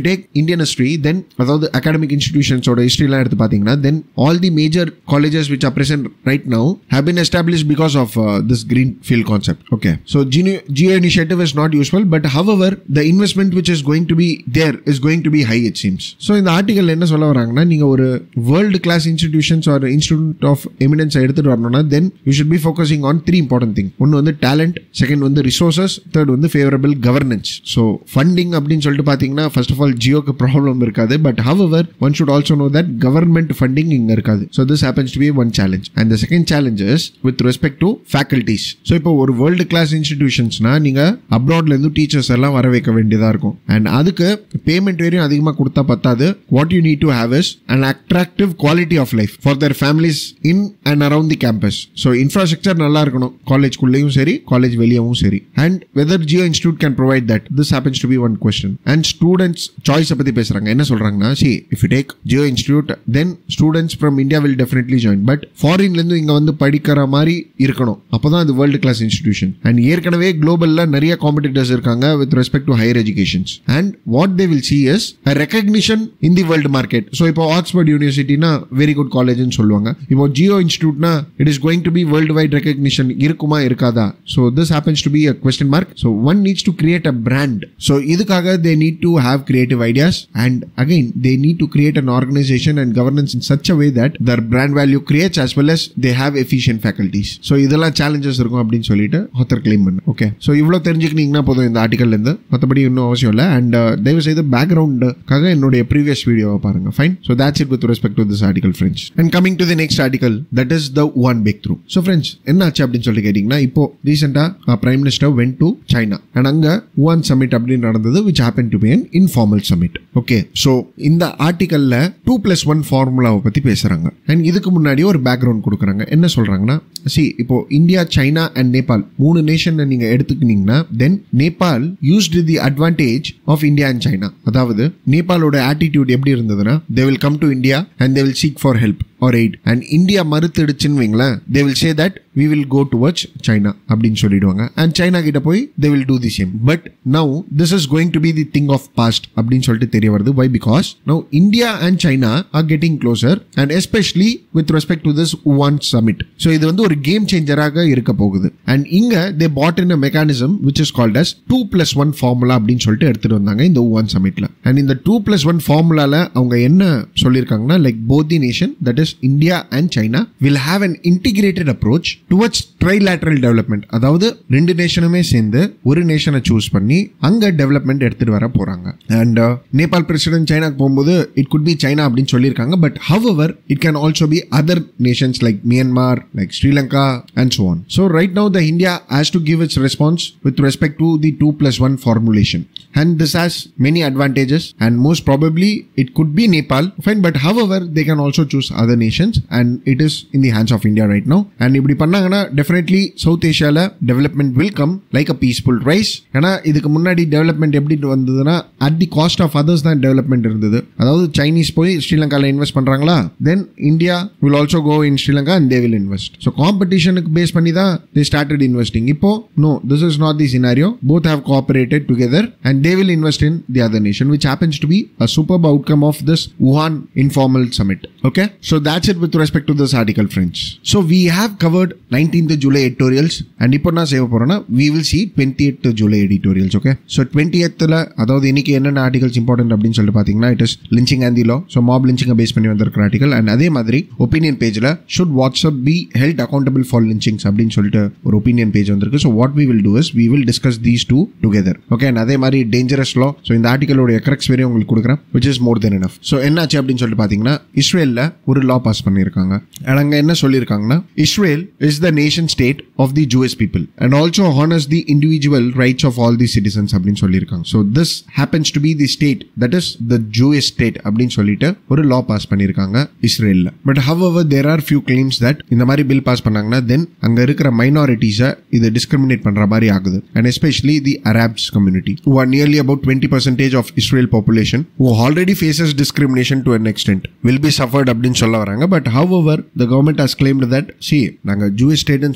[SPEAKER 1] Indian history then அதாவது அகாடமிக் இன்ஸ்டிடியூஷன்ஸோட ஹிஸ்ட்ரிலாம் எடுத்து பார்த்தீங்கன்னா then all the major colleges which are present right now have been established because of uh, this green field concept okay so geo, geo initiative is not useful but however the investment which is going to be there is going to be high it seems so இந்த article என்ன சொல்ல வராங்கன்னா நீங்க ஒரு world class institutions or institute of eminence எடுத்துட்டு வரணும்னா then you should be focusing on three important thing ஒன்று வந்து டேலண்ட் செகண்ட் வந்து ரிசோர்சஸ் தேர்ட் வந்து ஃபேவரபிள் கவர்னன்ஸ் ஸோ ஃபண்டிங் அப்படின்னு சொல்லிட்டு பார்த்தீங்கன்னா ஃபர்ஸ்ட் ஆஃப் ஆல் ஜியோக்கு ப்ராப்ளம் இருக்காது but however one should also know that government funding இங்கே இருக்காது so this happens to be one challenge and the second challenge is with respect to faculties so இப்போ ஒரு world class இன்ஸ்டிடியூஷன்ஸ்னா நீங்கள் அப்ராட்லேருந்து teachers எல்லாம் வர வைக்க வேண்டியதாக இருக்கும் அண்ட் அதுக்கு பேமெண்ட் வரையும் அதிகமாக கொடுத்தா பத்தாது what you need to have is and attractive quality of life for their families in and around the campus so infrastructure நல்லா இருக்கணும் காலேஜ்குள்ளேயும் சரி காலேஜ் வெளியவும் சரி and whether Jio institute can provide that this happens to be one question and students சாய்ஸை பற்றி பேசுகிறாங்க என்ன சொல்கிறாங்கன்னா see if you take Jio institute then students from India will definitely join but ஃபாரின்லேருந்து இங்கே வந்து படிக்கிற மாதிரி இருக்கணும் அப்போ தான் அது வேர்ல்டு கிளாஸ் இன்ஸ்டிடியூஷன் அண்ட் ஏற்கனவே குளோபலில் நிறைய காம்படிட்டர்ஸ் இருக்காங்க with respect to higher educations and what they will see is recognition in the world market so இப்போ ஆக்ஸ்போர்ட் யூனிவர்சிட்டினா வெரி குட் காலேஜ்னு சொல்லுவாங்க இப்போ ஜியோ இன்ஸ்டியூட்னா it is going to be worldwide recognition இருக்குமா இருக்காதா so this happens to be a question mark so one needs to create a brand so இதுக்காக they need to have creative ideas and again they need to create an organisation and governance in such a way that their brand value creates as well as they have efficient faculties so இதெல்லாம் challenges இருக்கும் அப்படின்னு சொல்லிட்டு author claim பண்ணு okay so இவ்வளோ தெரிஞ்சுக்கினீங்கன்னா போதும் இந்த ஆர்டிகல்லேருந்து மற்றபடி இன்னும் அவசியம் இல்லை அண்ட் தயவு செய்து பேக்ரவுண்டுக்காக என்னுடைய ப்ரீவியஸ் வீடியோவை பாருங்க fine so that's it with respect to this article friends and coming to the next article that is the one big through so friends என்ன ஆச்சு அப்படின்னு சொல்லி கேட்டிங்கன்னா இப்போ ரீசெண்டாக prime minister went to China and அங்கே ஒன் சமிட் அப்படின்னு நடந்தது which happen to be an informal summit okay so இந்த ஆர்டிக்கல்ல டூ பிளஸ் ஒன் ஃபார்முலாவை பற்றி பேசுகிறாங்க அண்ட் இதுக்கு முன்னாடி ஒரு பேக்ரவுண்ட் கொடுக்குறாங்க என்ன சொல்கிறாங்கன்னா சி இப்போ இந்தியா சைனா அண்ட் நேபாள் மூணு நேஷன் நீங்கள் எடுத்துக்கினீங்கன்னா then Nepal used the advantage of India and China அதாவது நேபாளோட ஆட்டிடியூட் எப்படி இருந்ததுன்னா they will come to India and they will seek for help or aid and India மறுத்துடுச்சுன்னு வைங்களேன் they will say that we will go towards China அப்படின்னு சொல்லிடுவாங்க and China கிட்ட போய் they will do the same but now this is going to be the thing of past அப்படின்னு சொல்லிட்டு தெரிய வருது why because now India and China are getting closer and especially with respect to this Wuhan summit so இது வந்து ஒரு game சேஞ்சராக இருக்க போகுது அண்ட் இங்க they put in a mechanism which is called as two plus one formula அப்படின்னு சொல்லிட்டு எடுத்துட்டு வந்தாங்க இந்த ஒன் சமிட்ல அண்ட் இந்த டூ பிளஸ் ஒன் ஃபார்முலால அவங்க என்ன சொல்லியிருக்காங்கன்னா like both the nation that is India and China will have an integrated approach towards trilateral development அதாவது ரெண்டு நேஷனுமே சேர்ந்து ஒரு நேஷனை சூஸ் பண்ணி அங்க டெவலப்மெண்ட் எடுத்துட்டு வர போறாங்க அண்ட் நேபாள் பிரசிடென்ட் சைனாக்கு போகும்போது இட் குட் பி சைனா அப்படின்னு சொல்லியிருக்காங்க but however it can also be other nations like Myanmar like Sri Lanka and so on. So right now the India has to give its response with respect to the 2 plus 1 formulation. And this has many advantages and most probably it could be Nepal. Fine, but however they can also choose other nations and it is in the hands of India right now. And இப்படி பண்ணாங்கன்னா definitely South Asiaல development will come like a peaceful rise. ஏன்னா இதுக்கு முன்னாடி development எப்படி வந்ததுன்னா at the cost of others தான் development இருந்தது அதாவது சைனீஸ் போய் ஸ்ரீலங்கால இன்வெஸ்ட் பண்றாங்களா then India will also go in Sri Lanka and they will invest so காம்படிஷனுக்கு பேஸ் பண்ணி தான் தே ஸ்டார்டட் இன்வெஸ்டிங் இப்போ no this is not the scenario both have cooperated together and they will invest in the other nation which happens to be a super outcome of this Wuhan informal summit okay so that's it with respect to this article friends so we have covered 19th july editorials and இப்போ நான் செய்ய போறேன்னா we will see 28th july editorials okay so 20th ல அதாவது இன்னைக்கு என்னென்ன articles important அப்படின்னு சொல்லிட்டு பாத்தீங்கன்னா it is lynching and the law so mob லிஞ்சிங்கை பேஸ் பண்ணி வந்திருக்கிற ஆர்டிகல் அண்ட் அதே மாதிரி ஒப்பீனியன் பேஜ்ல should WhatsApp be held accountable for lynchings அப்படின்னு சொல்லிட்டு ஒரு ஒப்பீனியன் பேஜ் வந்திருக்கு so what we will do is we will discuss these two together okay and அதே மாதிரி டேஞ்சரஸ் லா ஸோ இந்த ஆர்டிகலோட எக்ரக்ஸ் வேறையும் உங்களுக்கு கொடுக்குறேன் which is more than enough so என்னாச்சு அப்படின்னு சொல்லிட்டு பார்த்தீங்கன்னா இஸ்ரேலில் ஒரு லா பாஸ் பண்ணியிருக்காங்க அண்ட் அங்கே என்ன சொல்லியிருக்காங்கன்னா Israel is the nation state of the Jews people and also honours the individual rights of all the citizens அப்படின்னு சொல்லியிருக்காங்க so this happens to be the state that is the Jews state அப்படின்னு சொல்லிட்டு ஒரு law pass பண்ணியிருக்காங்க இஸ்ரேலில் but how there are few claims that இந்த மாதிரி bill pass பண்ணாங்கன்னா தென் அங்கே இருக்கிற மைனாரிட்டிஸை இது டிஸ்கிரிமினேட் பண்ணுற மாதிரி ஆகுது and especially the Arabs community who are nearly about 20 percentage of Israel population who already faces discrimination to an extent will be suffered அப்படின்னு சொல்ல வராங்க பட் however the government has claimed that see நாங்க Jews ஸ்டேட்னு சொல்லியிருக்கோமே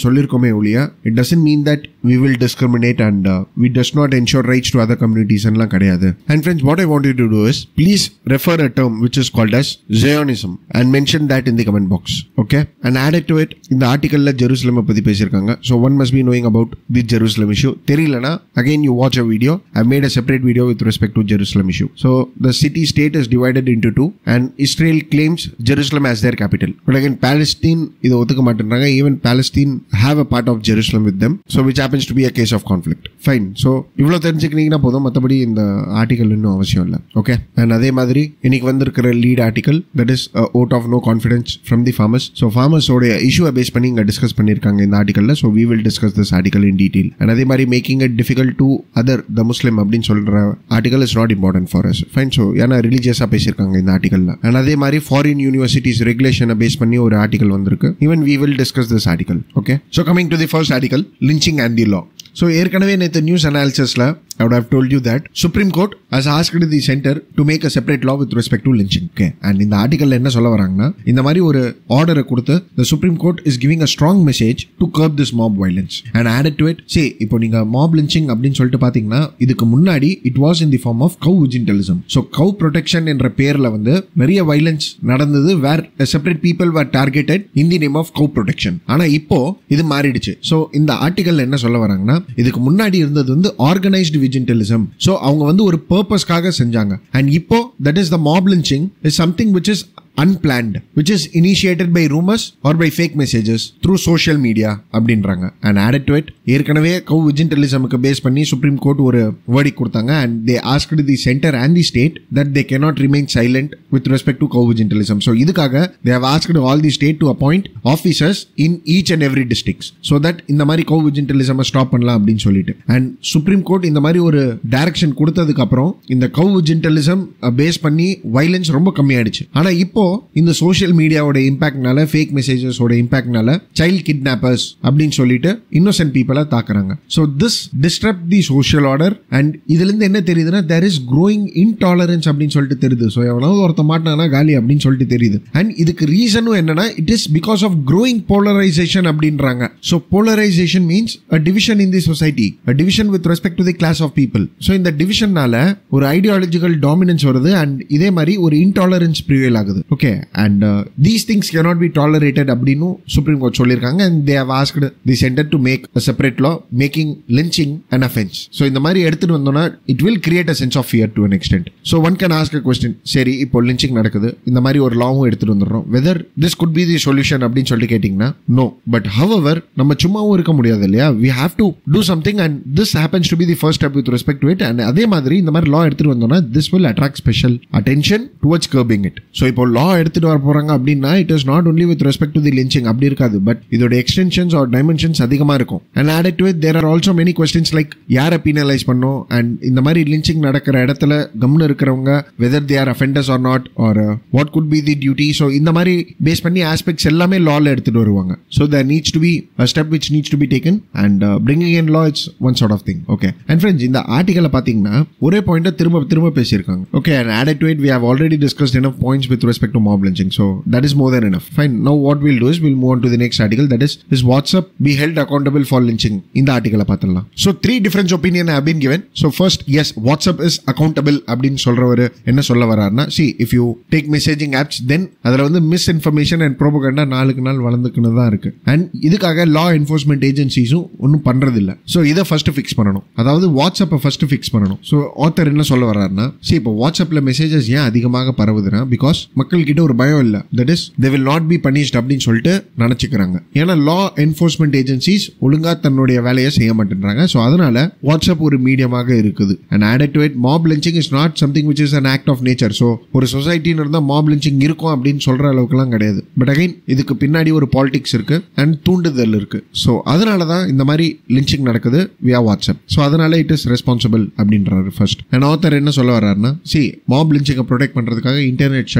[SPEAKER 1] சொல்கிறோமே ஒழிய it doesn't mean that we will discriminate and we does not ensure rights to other கம்யூனிட்டிஸ்லாம் கிடையாது and friends what I want to do is please refer a term which is called as Zionism and mention that in the comment box okay and add to it இந்த ஆர்டிக்கலில் Jerusalem பற்றி பேசியிருக்காங்க so one must be knowing about the Jerusalem issue தெரியலனா again you watch a video I made a separate video with respect to Jerusalem issue so the city state is divided into two and Israel claims Jerusalem as their capital but again Palestine இதை ஒத்துக்க மாட்டேன்றாங்க even Palestine have a part of Jerusalem with them so which happens to be a case of conflict fine so இவ்வளோ தெரிஞ்சுக்கினீங்கன்னா போதும் மற்றபடி இந்த article இன்னும் அவசியம் இல்லை ஓகே அண்ட் அதே மாதிரி இன்னைக்கு வந்திருக்கிற lead article that is vote of no confidence from the farmers so ஃபார்மர்ஸோட இஷ்யூவை பேஸ் பண்ணி இங்கே டிஸ்கஸ் பண்ணியிருக்காங்க இந்த ஆர்டிகலில் so we will discuss this article in detail and அதே மாதிரி making it difficult to other the Muslim அப்படின்னு சொல்கிற article is not important for us fine so ஏன்னா ரிலீஜியஸாக பேசியிருக்காங்க இந்த ஆர்டிகலில் அண்ட் அதே மாதிரி ஃபாரின் யூனிவர்சிட்டிஸ் ரெகுலேஷனை பேஸ் பண்ணி ஒரு ஆர்டிகல் வந்திருக்கு even we will discuss this article okay so coming to the first article lynching and the law so ஏற்கனவே நேற்று நியூஸ் அனாலிசிஸில் I would have told you that Supreme Court has asked the center to make a separate law with respect to lynching. Okay. And இந்த ஆர்டிகல்ல என்ன சொல்ல வராங்கன்னா இந்த மாதிரி ஒரு ஆர்டரை கொடுத்து the Supreme Court is giving a strong message to curb this mob violence and added to it say இப்போ நீங்க mob lynching அப்படின்னு சொல்லிட்டு பாத்தீங்கன்னா இதுக்கு முன்னாடி it was in the form of cow vigilantism. So cow protection என்ற பேர்ல வந்து நிறைய violence நடந்தது where separate people were targeted in the name of cow protection. ஆனா இப்போ இது மாறிடுச்சு. ஸோ இந்த ஆர்டிகல் என்ன சொல்ல வராங்கன்னா இதுக்கு முன்னாடி இருந்தது வந்து ஆர்கனைஸ்டு விஜின்டலிசம் ஸோ அவங்க வந்து ஒரு பர்பஸ்க்காக செஞ்சாங்க அண்ட் இப்போ that is the mob lynching is something which is unplanned which is initiated by rumors or by fake messages through social media அப்படின்றாங்க and added to it ஏற்கனவே கவு விஜின்டலிசமுக்கு பேஸ் பண்ணி சுப்ரீம் கோர்ட் ஒரு verdict கொடுத்தாங்க and they asked the center and the state that they cannot remain silent with respect to கவு விஜின்டலிசம் so இதுக்காக they have asked all the state to appoint officers in each and every districts so that இந்த மாதிரி கவு விஜின்டலிசம் stop பண்ணலாம் அப்படின்னு சொல்லிட்டு and supreme court இந்த மாதிரி ஒரு டைரக்ஷன் கொடுத்ததுக்கு அப்புறம் இந்த கவு விஜின்டலிசம் பேஸ் பண்ணி வைலன்ஸ் ரொம்ப கம்மியாயிடுச்சு ஆனா இப்போ இந்த சோஷியல் மீடியாவோட இம்பாக்ட்னால ஃபேக் மெசேஜஸோட இம்பாக்ட்னால சைல்ட் கிட்னாப்பர்ஸ் அப்படின்னு சொல்லிட்டு இன்னோசென்ட் பீப்புளை தாக்குறாங்க so this disturb the social order and இதுல இருந்து என்ன தெரியுதுன்னா தேர் இஸ் க்ரோயிங் இன்டாலரன்ஸ் அப்படின்னு சொல்லிட்டு தெரியுது ஸோ எவனாவது ஒருத்த மாட்டானா காலி அப்படின்னு சொல்லிட்டு தெரியுது அண்ட் இதுக்கு ரீசனும் என்னன்னா it is because of growing polarisation அப்படின்றாங்க so polarisation means a division in the society a division with respect to the class of people so இந்த டிவிஷன்னால ஒரு ஐடியாலஜிக்கல் டாமினன்ஸ் வருது அண்ட் இதே மாதிரி ஒரு இன்டாலரன்ஸ் ப்ரிவேல் ஆகுது okay and these things cannot be tolerated அப்படின்னு சுப்ரீம் கோர்ட் சொல்லியிருக்காங்க and they have asked the centre to make a separate law making lynching and offence so இந்த மாதிரி எடுத்துட்டு வந்தோம்னா it will create a sense of fear to an extent so one can ask a question சரி இப்போ lynching நடக்குது இந்த மாதிரி ஒரு லாவும் எடுத்துட்டு வந்துடுறோம் whether this could be the solution அப்படின்னு சொல்லிட்டு கேட்டிங்கன்னா நோ பட் ஹவவர் நம்ம சும்மாவும் இருக்க முடியாது இல்லையா we have to do something and this happens to be the first step with respect to it and அதே மாதிரி இந்த மாதிரி லா எடுத்துட்டு வந்தோம்னா this will attract special attention towards curbing it so இப்போ லா எடுத்துட்டு வர போறாங்க அப்படின்னா it is not only with respect to the lynching அப்படி இருக்காது பட் இதோட எக்ஸ்டென்ஷன்ஸ் ஆர் டைமென்ஷன்ஸ் அதிகமாக இருக்கும் and added to it there are also many questions like யாரை பீனலைஸ் பண்ணோம் அண்ட் இந்த மாதிரி லிஞ்சிங் நடக்கிற இடத்துல கம்னு இருக்கிறவங்க whether they are offenders or not or what could be the duty so இந்த மாதிரி பேஸ் பண்ணி ஆஸ்பெக்ட்ஸ் எல்லாமே லால எடுத்துட்டு வருவாங்க so there needs to be step which needs to be taken and bringing in law it's one sort of thing okay and friends இந்த ஆர்டிகலை பார்த்தீங்கன்னா ஒரே பாயிண்ட்டை திரும்ப திரும்ப பேசியிருக்காங்க okay and added to it we have already discussed enough points with respect to mob lynching. So that is more than enough. Fine. Now what we'll do is we'll move on to the next article. That is, is WhatsApp be held accountable for lynching? இந்த ஆர்டிகலை பார்த்துடலாம் so three difference opinion have been given. So first is WhatsApp is accountable அப்படின்னு சொல்றவர் என்ன சொல்ல வர்றாருன்னா see if you take messaging apps then அதில் வந்து மிஸ் இன்ஃபர்மேஷன் அண்ட் ப்ரோபகண்டா நாளுக்கு நாள் வளர்ந்துக்குன்னு தான் இருக்கு அண்ட் இதுக்காக லா என்ஃபோர்ஸ்மெண்ட் ஏஜென்சிஸும் ஒன்றும் பண்றதில்ல ஸோ இதை ஃபர்ஸ்ட் ஃபிக்ஸ் பண்ணணும் அதாவது வாட்ஸ்அப்பை ஃபர்ஸ்ட் ஃபிக்ஸ் பண்ணணும் ஸோ ஆத்தர் என்ன சொல்ல வர்றாருன்னா சி இப்போ வாட்ஸ்அப்பில் மெசேஜஸ் ஏன் அதிகமாக பரவுதுன்னா பிகாஸ் மக்கள் கிட்ட ஒரு பயம் இல்லை that is they will not be punished அப்படின்னு சொல்லிட்டு நினைச்சுக்கிறாங்க ஏன்னா லா என்ஃபோர்ஸ்மெண்ட் ஏஜென்சிஸ் ஒழுங்கா தன்னுடைய வேலையை செய்ய மாட்டேன்றாங்க ஸோ அதனால வாட்ஸ்அப் ஒரு மீடியமாக இருக்குது and added to it mob lynching is not something which is an act of nature so ஒரு சொசைட்டின்னு இருந்தால் மாப் லிஞ்சிங் இருக்கும் அப்படின்னு சொல்ற அளவுக்குலாம் கிடையாது பட் அகைன் இதுக்கு பின்னாடி ஒரு பாலிடிக்ஸ் இருக்கு அண்ட் தூண்டுதல் இருக்கு ஸோ அதனால தான் இந்த மாதிரி லிஞ்சிங் நடக்குது வியா வாட்ஸ்அப் ஸோ அதனால இட் இஸ் ரெஸ்பான்சிபிள் அப்படின்றாரு ஃபர்ஸ்ட் அண்ட் ஆத்தர் என்ன சொல்ல வர்றாருன்னா சி மாப் லிஞ்சிங்கை ப்ரொடெக்ட் பண்றதுக்காக இன்டர்நெட் ஷட் டவுன்ஸ்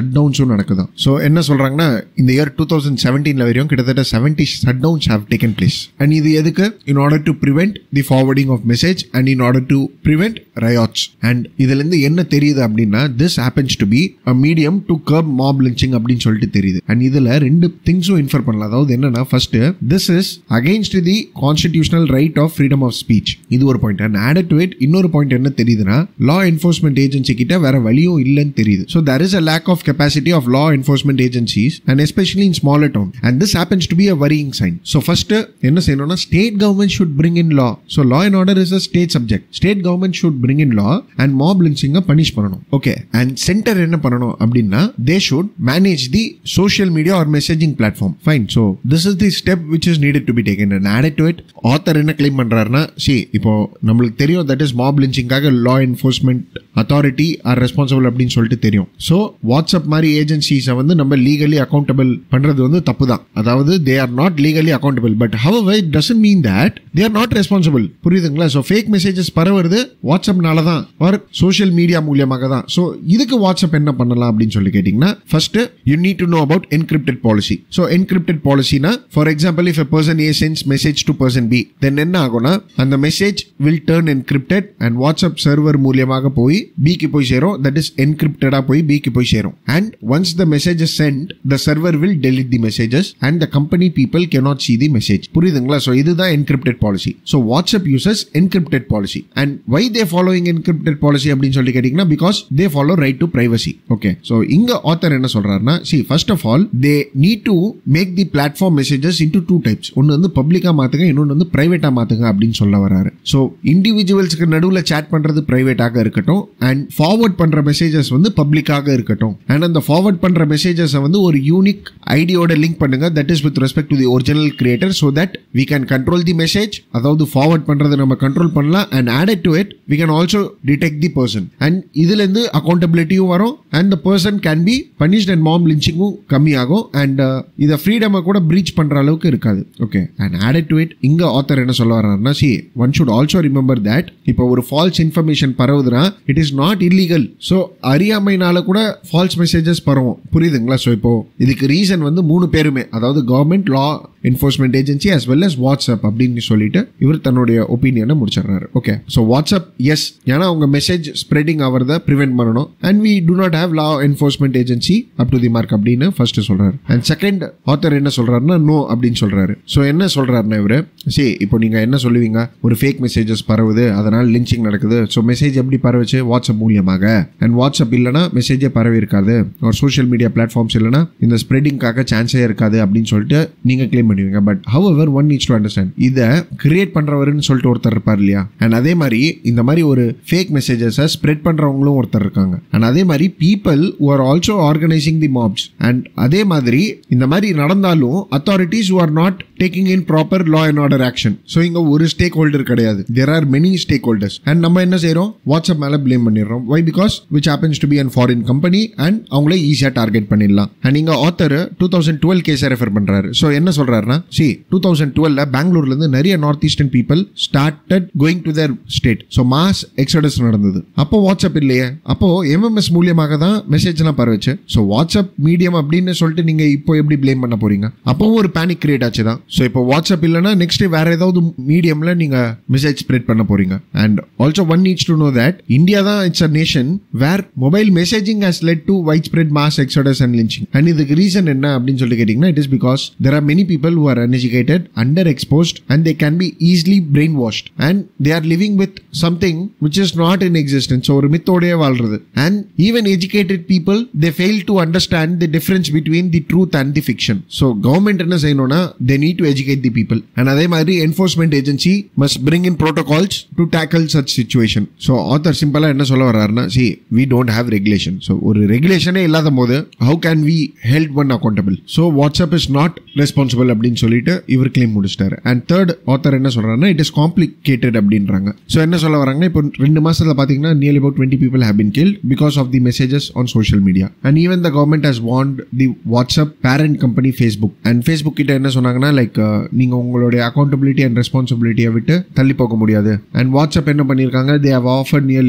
[SPEAKER 1] டவுன்ஸும் நடக்குதான் ஸோ என்ன சொல்றாங்கன்னா இந்த இயர் டூ தௌசண்ட் செவன்டீன்ல வரையும் கிட்டத்தட்ட seventy shutdowns have taken place and இது எதுக்கு in order to prevent the forwarding of message and in order to prevent riots and இதுல இருந்து என்ன தெரியுது அப்படின்னா this happens to be a medium to curb mob lynching அப்படின்னு சொல்லிட்டு தெரியுது அண்ட் இதுல ரெண்டு திங்ஸும் இன்ஃபர் பண்ணலாம் அதாவது என்னன்னா first this is against the constitutional right of freedom of speech இது ஒரு point and added to it இன்னொரு பாயிண்ட் என்ன தெரியுதுன்னா லா என்ஃபோர்ஸ்மெண்ட் ஏஜென்சி கிட்ட வேற வழியும் இல்லைன்னு தெரியுது so there is a lack of capacity of law enforcement agencies and especially in smaller town and this happens to be a worrying sign so first என்ன செய்யணும்னா state government should bring in law so law and order is a state subject state government should bring in law and mob lynching punish பண்ணணும் okay and center என்ன பண்ணணும் அப்படின்னா they should manage the social media or messaging platform fine so this is the step which is needed to be taken and added to it author என்ன claim பண்றாருன்னா see இப்போ நம்மளுக்கு தெரியும் that is mob lynchingகாக law enforcement authority are responsible அப்படின்னு சொல்லிட்டு தெரியும் so WhatsApp மாதிரி ஏஜென்சிஸை வந்து நம்ம லீகலி அக்கௌண்டபிள் பண்றது வந்து தப்பு தான் அதாவது they are not legally accountable but have it doesn't mean that they are not responsible புரியுதுங்களா ஸோ ஃபேக் மெசேஜஸ் பரவுறது வாட்ஸ்அப்னால தான் ஆர் சோஷியல் மீடியா மூலியமாக தான் ஸோ இதுக்கு வாட்ஸ்அப் என்ன பண்ணலாம் அப்படின்னு சொல்லி கேட்டிங்கன்னா first you need to know about encrypted policy so encrypted பாலிசினா for example if a person A sends message to person B then என்ன ஆகும்னா அந்த message will turn encrypted and WhatsApp server மூலியமாக போய் பிக்கு போய் சேரும் தட் இஸ் என்கிரிப்டடா போய் பிக்கு போய் சேரும் and once the message sent the server will delete the messages and the company people cannot see the message புரியுதுங்களா ஸோ இதுதான் encrypted policy so WhatsApp uses encrypted policy and why they following encrypted policy அப்படின்னு சொல்லி கேட்டீங்கன்னா because they follow right to privacy okay so இங்க author என்ன சொல்றாருன்னா see first of all they need to make the platform messages into two types ஒன்று வந்து பப்ளிக்கா மாத்துங்க இன்னொன்று வந்து பிரைவேட்டா மாத்துங்க அப்படின்னு சொல்ல வராரு ஸோ இண்டிவிஜுவல்ஸ்க்கு நடுவில் சேட் பண்றது பிரைவேட்டாக இருக்கட்டும் அண்ட் ஃபார்வர்ட் பண்ற மெசேஜஸ் வந்து பப்ளிக்காக இருக்கட்டும் அண்ட் அந்த ஃபார்வர்ட் பண்ற மெசேஜஸ் வந்து ஒரு யூனிக் ஐடியோட லிங்க் பண்ணுங்க that is with respect to the original creator so that we can control the message அதாவது ஃபார்வர்ட் பண்றதை நம்ம கண்ட்ரோல் பண்ணலாம் and added to it we can also detect the person and இதுல இருந்து அக்கௌண்டபிலிட்டியும் வரும் and the person can be punished and mob லிஞ்சிங்கும் கம்மியாகும் அண்ட் இதை ஃப்ரீடமை கூட பிரீச் பண்ற அளவுக்கு இருக்காது okay and added to it இங்க ஆத்தர் என்ன சொல்ல வர்றாருன்னா see one should also remember that இப்போ ஒரு ஃபால்ஸ் இன்ஃபர்மேஷன் பரவுதுன்னா it is not illegal so அறியாமைனால கூட ஃபால்ஸ் மெசேஜஸ் பரவும் புரியுதுங்களா ஸோ இப்போ இதுக்கு ரீசன் வந்து மூணு பேருமே அதாவது government law enforcement agency as well as WhatsApp அப்படின்னு சொல்லிட்டு இவர் தன்னுடைய ஒப்பீனியனை முடிச்சிடுறாரு ஓகே ஸோ வாட்ஸ்அப் எஸ் ஏன்னா அவங்க மெசேஜ் ஸ்ப்ரெடிங் ஆகிறத ப்ரிவென்ட் பண்ணணும் and we do not have law enforcement agency up to the mark அப்படின்னு ஃபர்ஸ்ட் சொல்றாரு அண்ட் செகண்ட் ஆத்தர் என்ன சொல்றாருன்னா நோ அப்படின்னு சொல்றாரு ஸோ என்ன சொல்றாருன்னா இவரு சரி இப்போ நீங்க என்ன சொல்லுவீங்க ஒரு ஃபேக் மெசேஜஸ் பரவுது அதனால லிஞ்சிங் நடக்குது ஸோ மெசேஜ் எப்படி பரவுச்சு வாட்ஸ்அப் மூலியமாக அண்ட் வாட்ஸ்அப் இல்லைனா மெசேஜே பரவி இருக்காது ஒரு சோஷியல் மீடியா பிளாட்ஃபார்ம்ஸ் இல்லைனா இந்த ஸ்ப்ரெடிங்காக சான்ஸே இருக்காது அப்படின்னு சொல்லிட்டு நீங்க கிளைம் பண்ணுவீங்க but have one needs to understand இதை கிரியேட் பண்றவருன்னு சொல்லிட்டு ஒருத்தர் இருப்பார் இல்லையா அண்ட் அதே மாதிரி இந்த மாதிரி ஒரு ஃபேக் மெசேஜஸை ஸ்ப்ரெட் பண்றவங்களும் ஒருத்தர் இருக்காங்க அண்ட் அதே மாதிரி people are also organising the mobs and அதே மாதிரி இந்த மாதிரி நடந்தாலும் authorities are not taking in proper law and order action so இங்க ஒரு ஸ்டேக் ஹோல்டர் கிடையாது there are many stakeholders and நம்ம என்ன செய்றோம் வாட்ஸ்அப் மேல ப்ளேம் பண்ணிடுறோம் why because which happens to be an foreign company and அவங்களே ஈஸியாக டார்கெட் பண்ணிடலாம் அண்ட் இங்க ஆத்தர் டூ தௌசண்ட் டுவெல் கேஸை ரெஃபர் பண்றாரு ஸோ என்ன சொல்றாருன்னா சி டூ தௌசண்ட் டுவெல்ல பெங்களூர்ல இருந்து நிறைய north eastern people started going to their state so mass exodus நடந்தது அப்போ வாட்ஸ்அப் இல்லையே அப்போ எம்எம்எஸ் மூலியமாக தான் மெசேஜ்லாம் பரவச்சு ஸோ வாட்ஸ்அப் மீடியம் அப்படின்னு சொல்லிட்டு நீங்க இப்போ எப்படி ப்ளேம் பண்ண போறீங்க அப்பவும் ஒரு பேனிக் கிரியேட் ஆச்சு தான் ஸோ இப்போ வாட்ஸ்அப் இல்லைன்னா நெக்ஸ்ட் வேற ஏதாவது மீடியம்ல நீங்க மெசேஜ் ஸ்ப்ரெட் பண்ண போறீங்க and also one needs to know that India தான் it's a nation where mobile messaging has led to widespread mass exodus and lynching and இதுக்கு ரீசன் என்ன அப்படின்னு சொல்லி கேட்டீங்கன்னா it is because there are many people who are uneducated, underexposed, and they can be easily brainwashed. And they are living with something which is not in existence. So, ஒரு மித்தோடய வாழ்றது and even educated people they fail to understand the difference between the truth and the fiction. So, government என்ன செய்யணும்னா they need to educate the people. And அதே மாதிரி enforcement agency must bring in protocols to tackle such situation. So, author சிம்பிளா என்ன சொல்ல வர்றாருன்னா see we don't have regulation. So, ஒரு ரெகுலேஷனே இல்லாத போது how can we held one accountable? So, WhatsApp is not responsible அப்படின்னு சொல்லிட்டு இவர் கிளைம் முடிச்சிட்டாரு அண்ட் தேர்ட் ஆத்தர் என்ன சொல்றாருன்னா இட் இஸ் காம்ப்ளிகேட்டட் அப்படின்றாங்க ஸோ என்ன சொல்ல வராங்கன்னா இப்போ ரெண்டு மாசத்துல பாத்தீங்கன்னா nearly about twenty people have been killed because of the messages on social media and even the government has warned the WhatsApp parent company Facebook and Facebook கிட்ட என்ன சொன்னாங்கன்னா லைக் நீங்க உங்களுடைய அக்கௌண்டபிலிட்டி அண்ட் ரெஸ்பான்சிபிலிட்டியை விட்டு தள்ளி போக முடியாது அண்ட் வாட்ஸ்அப் என்ன பண்ணியிருக்காங்க they have offer nearly about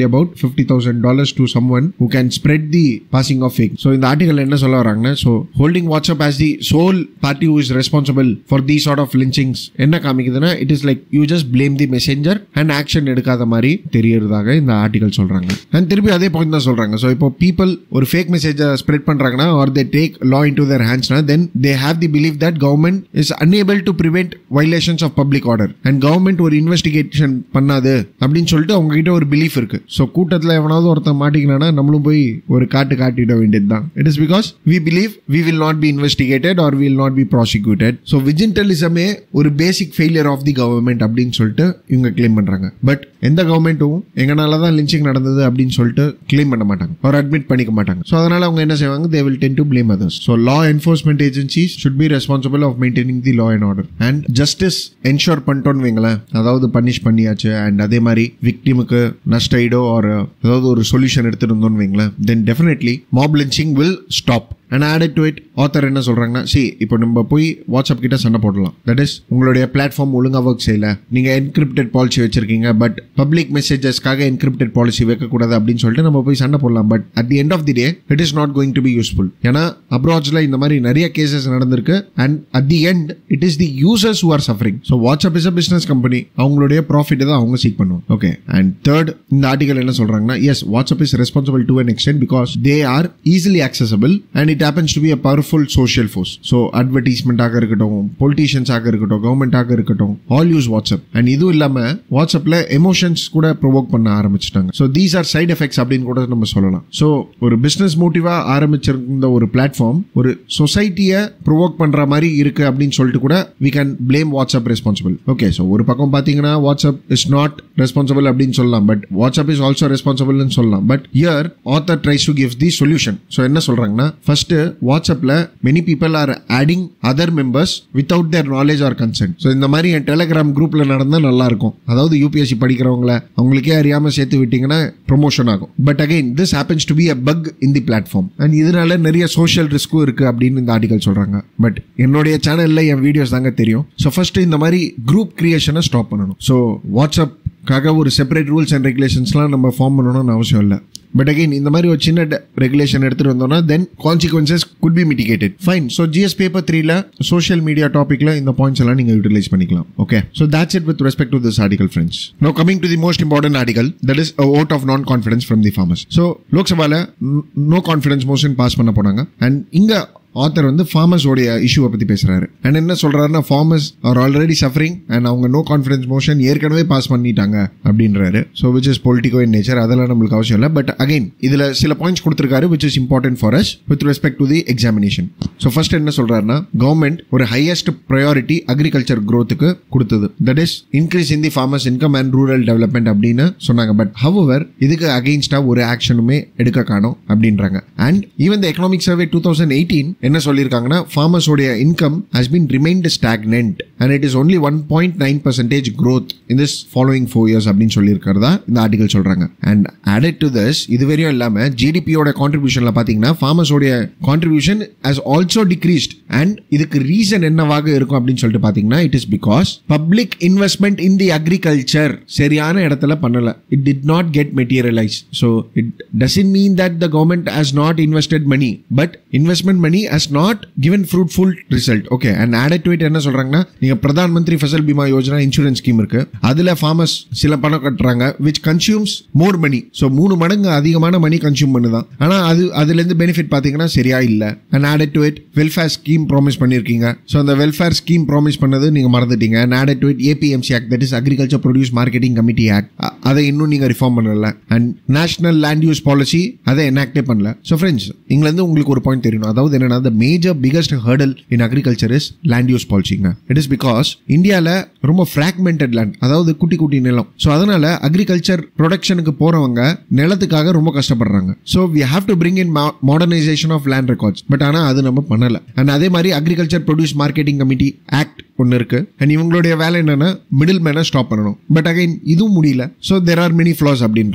[SPEAKER 1] fifty thousand dollars to someone who can spread the passing of fake so இந்த ஆர்டிகல் என்ன சொல்ல வராங்கன்னா so holding WhatsApp as the sole party who is responsible for the sort of lynchings என்ன காமிக்குதுன்னா it is like you just blame the messenger and action எடுக்காத மாதிரி தெரியறதாக இந்த article சொல்றாங்க அண்ட் திருப்பி அதே பாயிண்ட் தான் சொல்றாங்க ஸோ இப்போ பீப்புள் ஒரு ஃபேக் மெசேஜை ஸ்ப்ரெட் பண்றாங்கன்னா are they take law into their ஹேண்ட்ஸ்னா then they have the believe that government is unable to prevent violations of public order and government ஒரு இன்வெஸ்டிகேஷன் பண்ணாது அப்படின்னு சொல்லிட்டு அவங்க கிட்ட ஒரு பிலீஃப் இருக்கு ஸோ கூட்டத்தில் எவனாவது ஒருத்தன் மாட்டிக்கினா நம்மளும் போய் ஒரு காட்டு காட்டிட வேண்டியது தான் it is because we believe we will not be investigated or will not be prosecuted so விஜின்டலிசமே ஒரு basic failure of the government அப்படின்னு சொல்லிட்டு இவங்க கிளைம் பண்றாங்க பட் எந்த கவர்மெண்ட்டும் எங்கனால தான் லிஞ்சிங் நடந்தது அப்படின்னு சொல்லிட்டு கிளைம் பண்ண மாட்டாங்க ஒரு அட்மிட் பண்ணிக்க மாட்டாங்க ஸோ அதனால அவங்க என்ன செய்வாங்க they will tend to blame others so law enforcement agencies should be responsible of maintaining the law and order and justice ensure பண்ணிட்டோன்னு வைங்களேன் அதாவது பனிஷ் பண்ணியாச்சு அண்ட் அதே மாதிரி விக்டிமுக்கு நஷ்ட ஈடோ ஆர் அதாவது ஒரு சொல்யூஷன் எடுத்துட்டு இருந்தோம்னு வைங்களேன் then definitely mob lynching will stop and added to it author என்ன சொல்றாங்கன்னா சி இப்போ நம்ம போய் வாட்ஸ்அப் கிட்ட சண்டை போடலாம் தட் இஸ் உங்களுடைய பிளாட்ஃபார்ம் ஒழுங்காக ஒர்க் செய்யல நீங்க என்கிரிப்டட் பாலிசி வச்சிருக்கீங்க பட் பப்ளிக் மெசேஜஸ்க்காக என்கிரிப்டட் பாலிசி வைக்கக்கூடாது அப்படின்னு சொல்லிட்டு நம்ம போய் சண்டை போடலாம் but at the end of the day it is not going to be useful ஏன்னா அப்ராட்ஸ்ல இந்த மாதிரி நிறைய கேசஸ் நடந்திருக்கு and at the end it is the users who are suffering so WhatsApp is a business company அவங்களுடைய profit தான் அவங்க seek பண்ணுவோம் ஓகே அண்ட் தேர்ட் இந்த ஆர்டிகல் என்ன சொல்றாங்கன்னா yes WhatsApp is responsible to an extent because they are easily accessible and it happens to be a powerful social force so அட்வர்டைஸ்மெண்ட்டாக இருக்கட்டும் பொலிட்டீஷியன்ஸாக இருக்கட்டும் கவர்மெண்ட்டாக இருக்கட்டும் ஆல் யூஸ் வாட்ஸ்அப் அண்ட் இதுவும் இல்லாமல் வாட்ஸ்அப்பில் எமோஷன்ஸ் கூட ப்ரொவோக் பண்ண ஆரம்பிச்சிட்டாங்க so these are side effects அப்படின்னு கூட நம்ம சொல்லலாம் ஸோ ஒரு பிஸ்னஸ் மோட்டிவாக ஆரம்பிச்சிருந்த ஒரு பிளாட்ஃபார்ம் ஒரு சொசைட்டியை ப்ரொவோக் பண்ணுற மாதிரி இருக்கு அப்படின்னு சொல்லிட்டு கூட we can blame WhatsApp responsible okay so ஒரு பக்கம் பார்த்தீங்கன்னா வாட்ஸ்அப் இஸ் நாட் ரெஸ்பான்சிபிள் அப்படின்னு சொல்லலாம் பட் வாட்ஸ்அப் இஸ் ஆல்சோ ரெஸ்பான்சிபிள்னு சொல்லலாம் but here author tries to give the solution so என்ன சொல்றாங்கன்னா ஃபர்ஸ்ட் வாட்ஸ்அப்ல many people are adding other members without their knowledge or consent so இந்த மாதிரி என் டெலிகிராம் குரூப்ல நடந்தா நல்லா இருக்கும் அதாவது யூபிஎஸ்சி படிக்கிறவங்கள அவங்களுக்கே அறியாம சேர்த்து விட்டீங்கன்னா ப்ரொமோஷன் ஆகும் but again this happens to be a bug in the platform and இதனால நிறைய சோஷியல் ரிஸ்க்கும் இருக்கு அப்படின்னு இந்த ஆர்டிகல் சொல்றாங்க பட் என்னுடைய சேனல்ல என் வீடியோஸ் தாங்க தெரியும் ஸோ ஃபர்ஸ்ட் இந்த மாதிரி குரூப் கிரியேஷனை ஸ்டாப் பண்ணணும் ஸோ வாட்ஸ்அப்காக ஒரு செப்பரேட் ரூல்ஸ் அண்ட் ரெகுலேஷன்ஸ்லாம் நம்ம ஃபார்ம் பண்ணணும்னு அவசியம் இல்லை பட் அகைன் இந்த மாதிரி ஒரு சின்ன ரெகுலேஷன் எடுத்துட்டு வந்தோம்னா then consequences could be mitigated fine so GS paper த்ரீல சோஷியல் மீடியா டாபிக்ல இந்த பாயிண்ட்ஸ் எல்லாம் நீங்க யூட்டிலைஸ் பண்ணிக்கலாம் okay so that's it with respect to this article friends now coming to the most important article that is a vote of non confidence from the farmers so லோக்சபால no confidence motion pass பண்ண போனாங்க and இங்க author வந்து farmers உடைய இஷ்யூவை பத்தி பேசுறாரு and என்ன சொல்றாருன்னா farmers are already suffering and அவங்க நோ கான்ஃபிடன்ஸ் மோஷன் ஏற்கனவே பாஸ் பண்ணிட்டாங்க அப்படின்றாரு so which is politico in nature அதெல்லாம் நம்மளுக்கு அவசியம் இல்லை பட் அகைன் இதுல சில பாயிண்ட்ஸ் கொடுத்துருக்காரு which is important for us with respect to the examination so first என்ன சொல்றாருன்னா கவர்மெண்ட் ஒரு ஹையஸ்ட் ப்ரையாரிட்டி அக்ரிகல்ச்சர் growth-க்கு கொடுத்தது that is increase in the farmers income and rural development அப்படின்னு சொன்னாங்க பட் ஹவர் இதுக்கு அகெயின்ஸ்டா ஒரு ஆக்ஷனுமே எடுக்க காணும் அப்படின்றாங்க and even the economic survey two thousand eighteen என்ன சொல்லியிருக்காங்கன்னா ஃபார்மர்ஸோடைய income has been remained stagnant and it is only one point nine percentage growth in this following four years அப்படின்னு சொல்லியிருக்கிறதா இந்த ஆர்டிகல் சொல்றாங்க அண்ட் added டு this இது வரையும் இல்லாம ஜிடிபியோட கான்ட்ரிபியூஷன்ல பாத்தீங்கன்னா ஃபார்மர்ஸோடைய contribution has also decreased and இதுக்கு ரீசன் என்னவாக இருக்கும் அப்படின்னு சொல்லிட்டு பாத்தீங்கன்னா it is because public investment in the agriculture சரியான இடத்துல பண்ணல it did not get materialise so it doesn't mean that the government has not invested money but investment money has not given fruitful result okay and added to it என்ன சொல்றாங்கன்னா நீங்க Pradhan Mantri Fasal Bima Yojana insurance scheme இருக்கு அதுல farmers சில பணம் கட்டுறாங்க which consumes more money so மூணு மடங்கு அதிகமான மணி கன்சியூம் பண்ணுதான் ஆனா அது அதுல இருந்து பெனிஃபிட் பாத்தீங்கன்னா சரியா இல்ல and added to it welfare scheme promise பண்ணிருக்கீங்க ஸோ அந்த வெல்ஃபேர் ஸ்கீம் ப்ராமிஸ் பண்ணது நீங்க மறந்துட்டீங்க and added to it APMC act that is agriculture produce marketing committee act அதை இன்னும் நீங்க ரிஃபார்ம் பண்ணல and national land use policy அதை எனாக்டே பண்ணல ஸோ ஃப்ரெண்ட்ஸ் இங்க இருந்து உங்களுக்கு ஒரு பாயிண்ட் தெரியணும் அதாவது என்னன்னா the major biggest hurdle in agriculture is land use பாலிசிங்க இட் இஸ் பிகாஸ் இந்தியாவில் ரொம்ப ஃப்ராக்மெண்டட் லேண்ட் அதாவது குட்டி குட்டி நிலம் ஸோ அதனால அக்ரிகல்ச்சர் ப்ரொடக்ஷனுக்கு போறவங்க நிலத்துக்காக ரொம்ப கஷ்டப்படுறாங்க so we have to bring in modernisation of land records but ஆனால் அது நம்ம பண்ணல அண்ட் அதே மாதிரி agriculture produce marketing committee act ஒன்று இருக்கு அண்ட் இவங்களுடைய வேலை என்னன்னா மிடில் மேனை ஸ்டாப் பண்ணணும் பட் அகைன் இதுவும் முடியல so there are many flaws அப்படின்றாங்க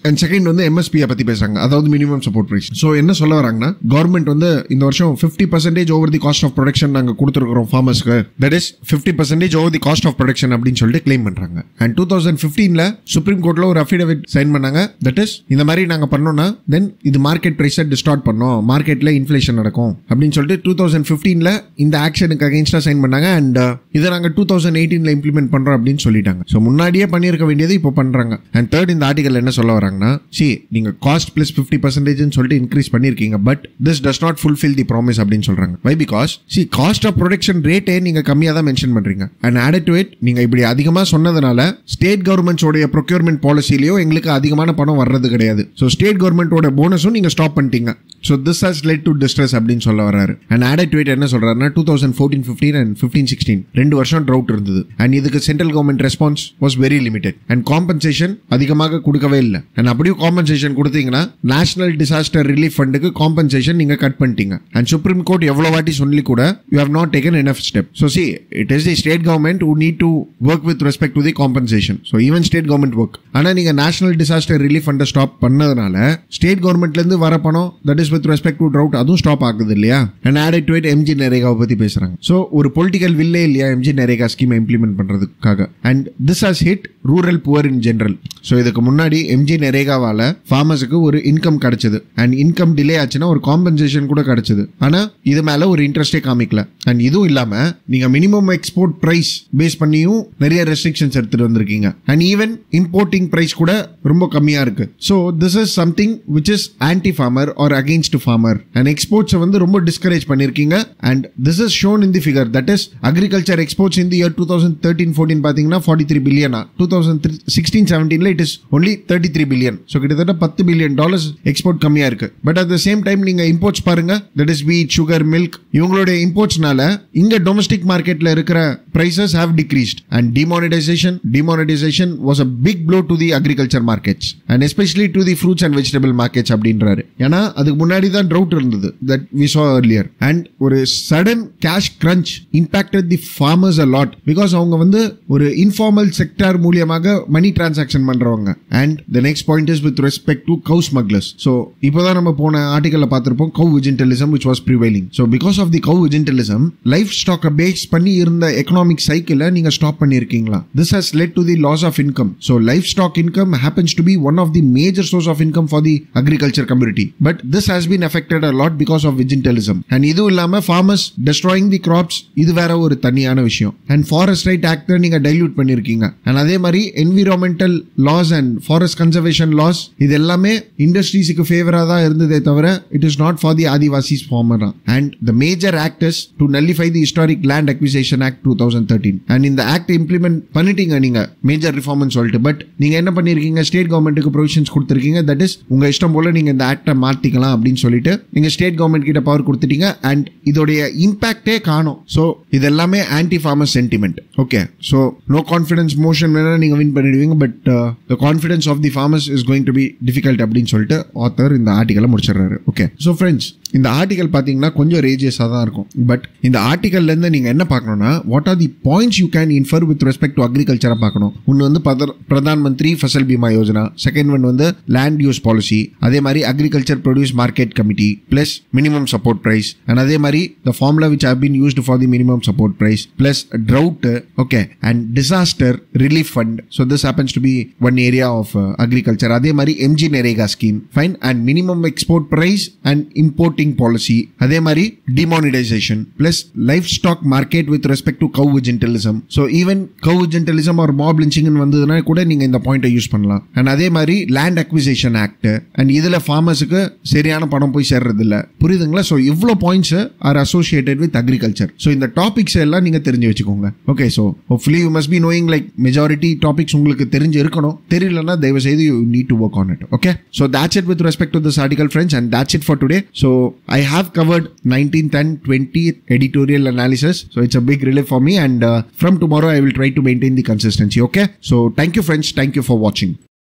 [SPEAKER 1] அண்ட் செகண்ட் வந்து எம்எஸ்பியை பத்தி பேசுறாங்க அதாவது மினிமம் சப்போர்ட் பிரைஸ் ஸோ என்ன சொல்ல வராங்கன்னா கவர்மெண்ட் வந்து இந்த வருஷம் fifty percentage over the cost of production நாங்க கொடுத்துருக்கிறோம் ஃபார்மர்ஸ்க்கு that is fifty percentage over the cost of production அப்படின்னு சொல்லிட்டு கிளைம் பண்றாங்க அண்ட் டூ தௌசண்ட் ஃபிஃப்டீன்ல சுப்ரீம் கோர்ட்ல ஒரு அஃபிடவிட் சைன் பண்ணாங்க தட் இஸ் இந்த மாதிரி நாங்க பண்ணோம்னா தென் இது மார்க்கெட் பிரைஸை டிஸ்டார்ட் பண்ணோம் மார்க்கெட்ல இன்ஃபிளேஷன் நடக்கும் அப்படின்னு சொல்லிட்டு டூ தௌசண்ட் ஃபிஃப்டீன்ல இந்த ஆக்ஷனுக்கு அகைன்ஸ்டா சைன் பண்ணாங்க அண்ட் இதை நாங்க டூ தௌசண்ட் எயிட்டீன்ல இம்ப்ளிமெண்ட் பண்றோம் அப்படின்னு சொல்லிட்டாங்க ஸோ முன்னாடியே பண்ணியிருக்க வேண்டியது இப்போ பண்றாங்க அண்ட் தேர்ட் இந்த ஆர்டிகல் என்ன சொல்ல வராங்கன்னா சி நீங்க காஸ்ட் பிளஸ் ஃபிஃப்டி பர்சன்டேஜ்னு சொல்லிட்டு இன்க்ரீஸ் பண்ணிருக்கீங்க but this does not fulfil the promise அப்படின்னு சொல்றாங்க why because see cost of production ரேட்டே நீங்க கம்மியாக தான் மென்ஷன் பண்றீங்க அண்ட் ஆடட் டு இட் நீங்க இப்படி அதிகமாக சொன்னதுனால ஸ்டேட் கவர்மெண்ட்ஸோடைய ப்ரொக்யூர்மெண்ட் பாலிசிலையோ எங்களுக்கு அதிகமான பணம் வர்றது கிடையாது ஸோ ஸ்டேட் கவர்மெண்ட்டோட போனஸும் நீங்க ஸ்டாப் பண்ணிட்டீங்க so this has led to distress அப்படின்னு சொல்ல வராரு அண்ட் ஆடட் டு இட் என்ன சொல்றாருன்னா two thousand fourteen fifteen and fifteen sixteen ரெண்டு வருஷம் ட்ரவுட் இருந்தது அண்ட் இதுக்கு central government response was very limited and compensation அதிகமாக கொடுக்கவே இல்லை அண்ட் அப்படியும் காம்பன்சேஷன் கொடுத்தீங்கன்னா நேஷனல் டிசாஸ்டர் ரிலீஃப் ஃபண்டுக்கு காம்பன்சேஷன் நீங்க கட் பண்ணிட்டீங்க அண்ட் சுப்ரீம் கோர்ட் எவ்வளவு வாட்டி சொல்லி கூட you have not taken enough step so see it is the state government who need to work with respect to the compensation so even state government work ஆனால் நீங்க national disaster relief ஃபண்டை stop பண்ணதுனால state கவர்மெண்ட்லேருந்து வர பணம் that is with respect to drought அதுவும் stop ஆகுது இல்லையா and added to it MG நரேகாவை பத்தி பேசுறாங்க ஸோ ஒரு பொலிட்டிக்கல் வில்லே இல்லையா எம்ஜி நரேகா ஸ்கீம் இம்ப்ளிமெண்ட் பண்றதுக்காக and this has hit rural poor in general so இதுக்கு முன்னாடி எம்ஜி நரேகாவால ஃபார்மர்ஸுக்கு ஒரு இன்கம் கிடைச்சது அண்ட் இன்கம் டிலே ஆச்சுன்னா ஒரு காம்பன்சேஷன் கூட கிடைச்சது ஆனா இது மேல ஒரு இன்ட்ரெஸ்டே காமிக்கல அண்ட் இதுவும் இல்லாம நீங்க மினிமம் எக்ஸ்போர்ட் பிரைஸ் பேஸ் பண்ணியும் நிறைய ரெஸ்ட்ரிக்ஷன்ஸ் எடுத்துட்டு வந்திருக்கீங்க அண்ட் ஈவன் இம்போர்ட்டிங் பிரைஸ் கூட ரொம்ப கம்மியா இருக்கு so this is something which is anti farmer or against farmer and எக்ஸ்போர்ட்ஸை வந்து ரொம்ப டிஸ்கரேஜ் பண்ணிருக்கீங்க and this is shown in the figure that is agriculture exports இந்த year two thousand thirteen fourteen பார்த்தீங்கன்னா ஃபார்ட்டி த்ரீ பில்லியனா two thousand sixteen செவன்டீன்ல it is only thirty three billion so கிட்டத்தட்ட பத்து பில்லியன் டாலர்ஸ் எக்ஸ்போர்ட் கம்மியா இருக்கு but at the same time நீங்க imports பாருங்க தட் இஸ் வீட் சுகர் மில்க் இவங்களுடைய இம்போர்ட்ஸ்னால இங்க டொமஸ்டிக் மார்க்கெட்ல இருக்கிற prices have decreased and demonetization demonetization was a big blow to the agriculture markets and especially to the fruits and vegetable markets அப்படின்றாரு ஏன்னா அதுக்கு முன்னாடி தான் drought இருந்தது that we saw earlier and ஒரு sudden cash crunch impacted the farmers a lot because அவங்க வந்து ஒரு informal sector மூலியமாக மணி டிரான்சாக்ஷன் பண்றவங்க and the next point is with respect to cow smugglers so இப்போதான் நம்ம போன ஆர்டிகல்ல பார்த்திருப்போம் cow vigilantism which was prevailing so because of the cow vigilantism life stock base பண்ணி இருந்த எக்கனாமிக் சைக்கிளை நீங்க ஸ்டாப் பண்ணிருக்கீங்களா this has led to the loss of income so life stock income happens to be one of the major source of income for the agriculture community but this has been affected a lot because of vigilantism and இதுவும் இல்லாம farmers destroying தி graphs இது வேற ஒரு தனியான விஷயம் and forest right act நீங்க dilute பண்ணிருக்கீங்க and அதே மாதிரி environmental laws and forest conservation laws இது எல்லாமே இண்டஸ்ட்ரீஸுக்கு ஃபேவரா தான் இருந்ததே தவிர it is not for the Adivasis farmer and the major actors to nullify the historic land acquisition act two thousand thirteen and இந்த ஆக்ட் இம்ப்ளிமெண்ட் பண்ணிட்டீங்க நீங்க மேஜர் ரிஃபார்ம்னு சொல்லிட்டு பட் நீங்க என்ன பண்ணிருக்கீங்க ஸ்டேட் கவர்மெண்ட்டுக்கு ப்ரொவிஷன்ஸ் கொடுத்துருக்கீங்க தட் இஸ் உங்க இஷ்டம் போல நீங்க இந்த ஆக்டை மாத்திக்கலாம் அப்படின்னு சொல்லிட்டு நீங்க ஸ்டேட் கவர்மெண்ட் கிட்ட பவர் கொடுத்துட்டீங்க அண்ட் இதோடைய இம்பாக்டே காணும் ஸோ இது எல்லாமே anti farmer sentiment okay so no confidence motion வேணா நீங்க வின் பண்ணிடுவீங்க but the confidence of the farmers is going to be difficult அப்படின்னு சொல்லிட்டு ஆத்தர் இந்த ஆர்டிகலை முடிச்சிடுறாரு ஓகே ஸோ ஃப்ரெண்ட்ஸ் இந்த ஆர்டிகல் பார்த்தீங்கன்னா கொஞ்சம் ரேஜியஸாக தான் இருக்கும் பட் இந்த ஆர்டிகல்லேருந்து நீங்கள் என்ன பார்க்கணும்னா what are the points you can infer with respect to அக்ரிகல்ச்சரை பார்க்கணும் ஒன்று வந்து பதர் பிரதான் மந்திரி ஃபசல் பீமா யோஜனா செகண்ட் ஒன் வந்து லேண்ட் யூஸ் பாலிசி அதே மாதிரி agriculture produce market committee plus minimum support price and அதே மாதிரி the formula which have been used for the minimum support price plus drought okay and disaster relief fund so this happens to be one area of agriculture அதே மாதிரி MG NREGA scheme fine and minimum export price and importing policy அதே மாதிரி demonetisation plus livestock market with respect to cow vigilantism so even கவு ஜென்டலிசம் ஒரு mob lynching வந்ததுன்னா கூட நீங்க இந்த பாயிண்ட்டை யூஸ் பண்ணலாம் அண்ட் அதே மாதிரி லேண்ட் அக்விசேஷன் ஆக்ட் அண்ட் இதுல ஃபார்மர்ஸுக்கு சரியான பணம் போய் சேர்றது இல்ல புரியுதுங்களா ஸோ இவ்வளோ points are associated with agriculture so இந்த டாபிக்ஸ் எல்லாம் நீங்க தெரிஞ்சு வச்சுக்கோங்க okay so hopefully you must be knowing like majority topics உங்களுக்கு தெரிஞ்சு இருக்கணும் தெரியலன்னா தயவு செய்து you need to work on it okay so that's it with respect to this article friends and that's it for today so i have covered 19th and 20th editorial analysis so it's a big relief for me and uh, from tomorrow i will try to maintain the consistency okay so thank you friends thank you for watching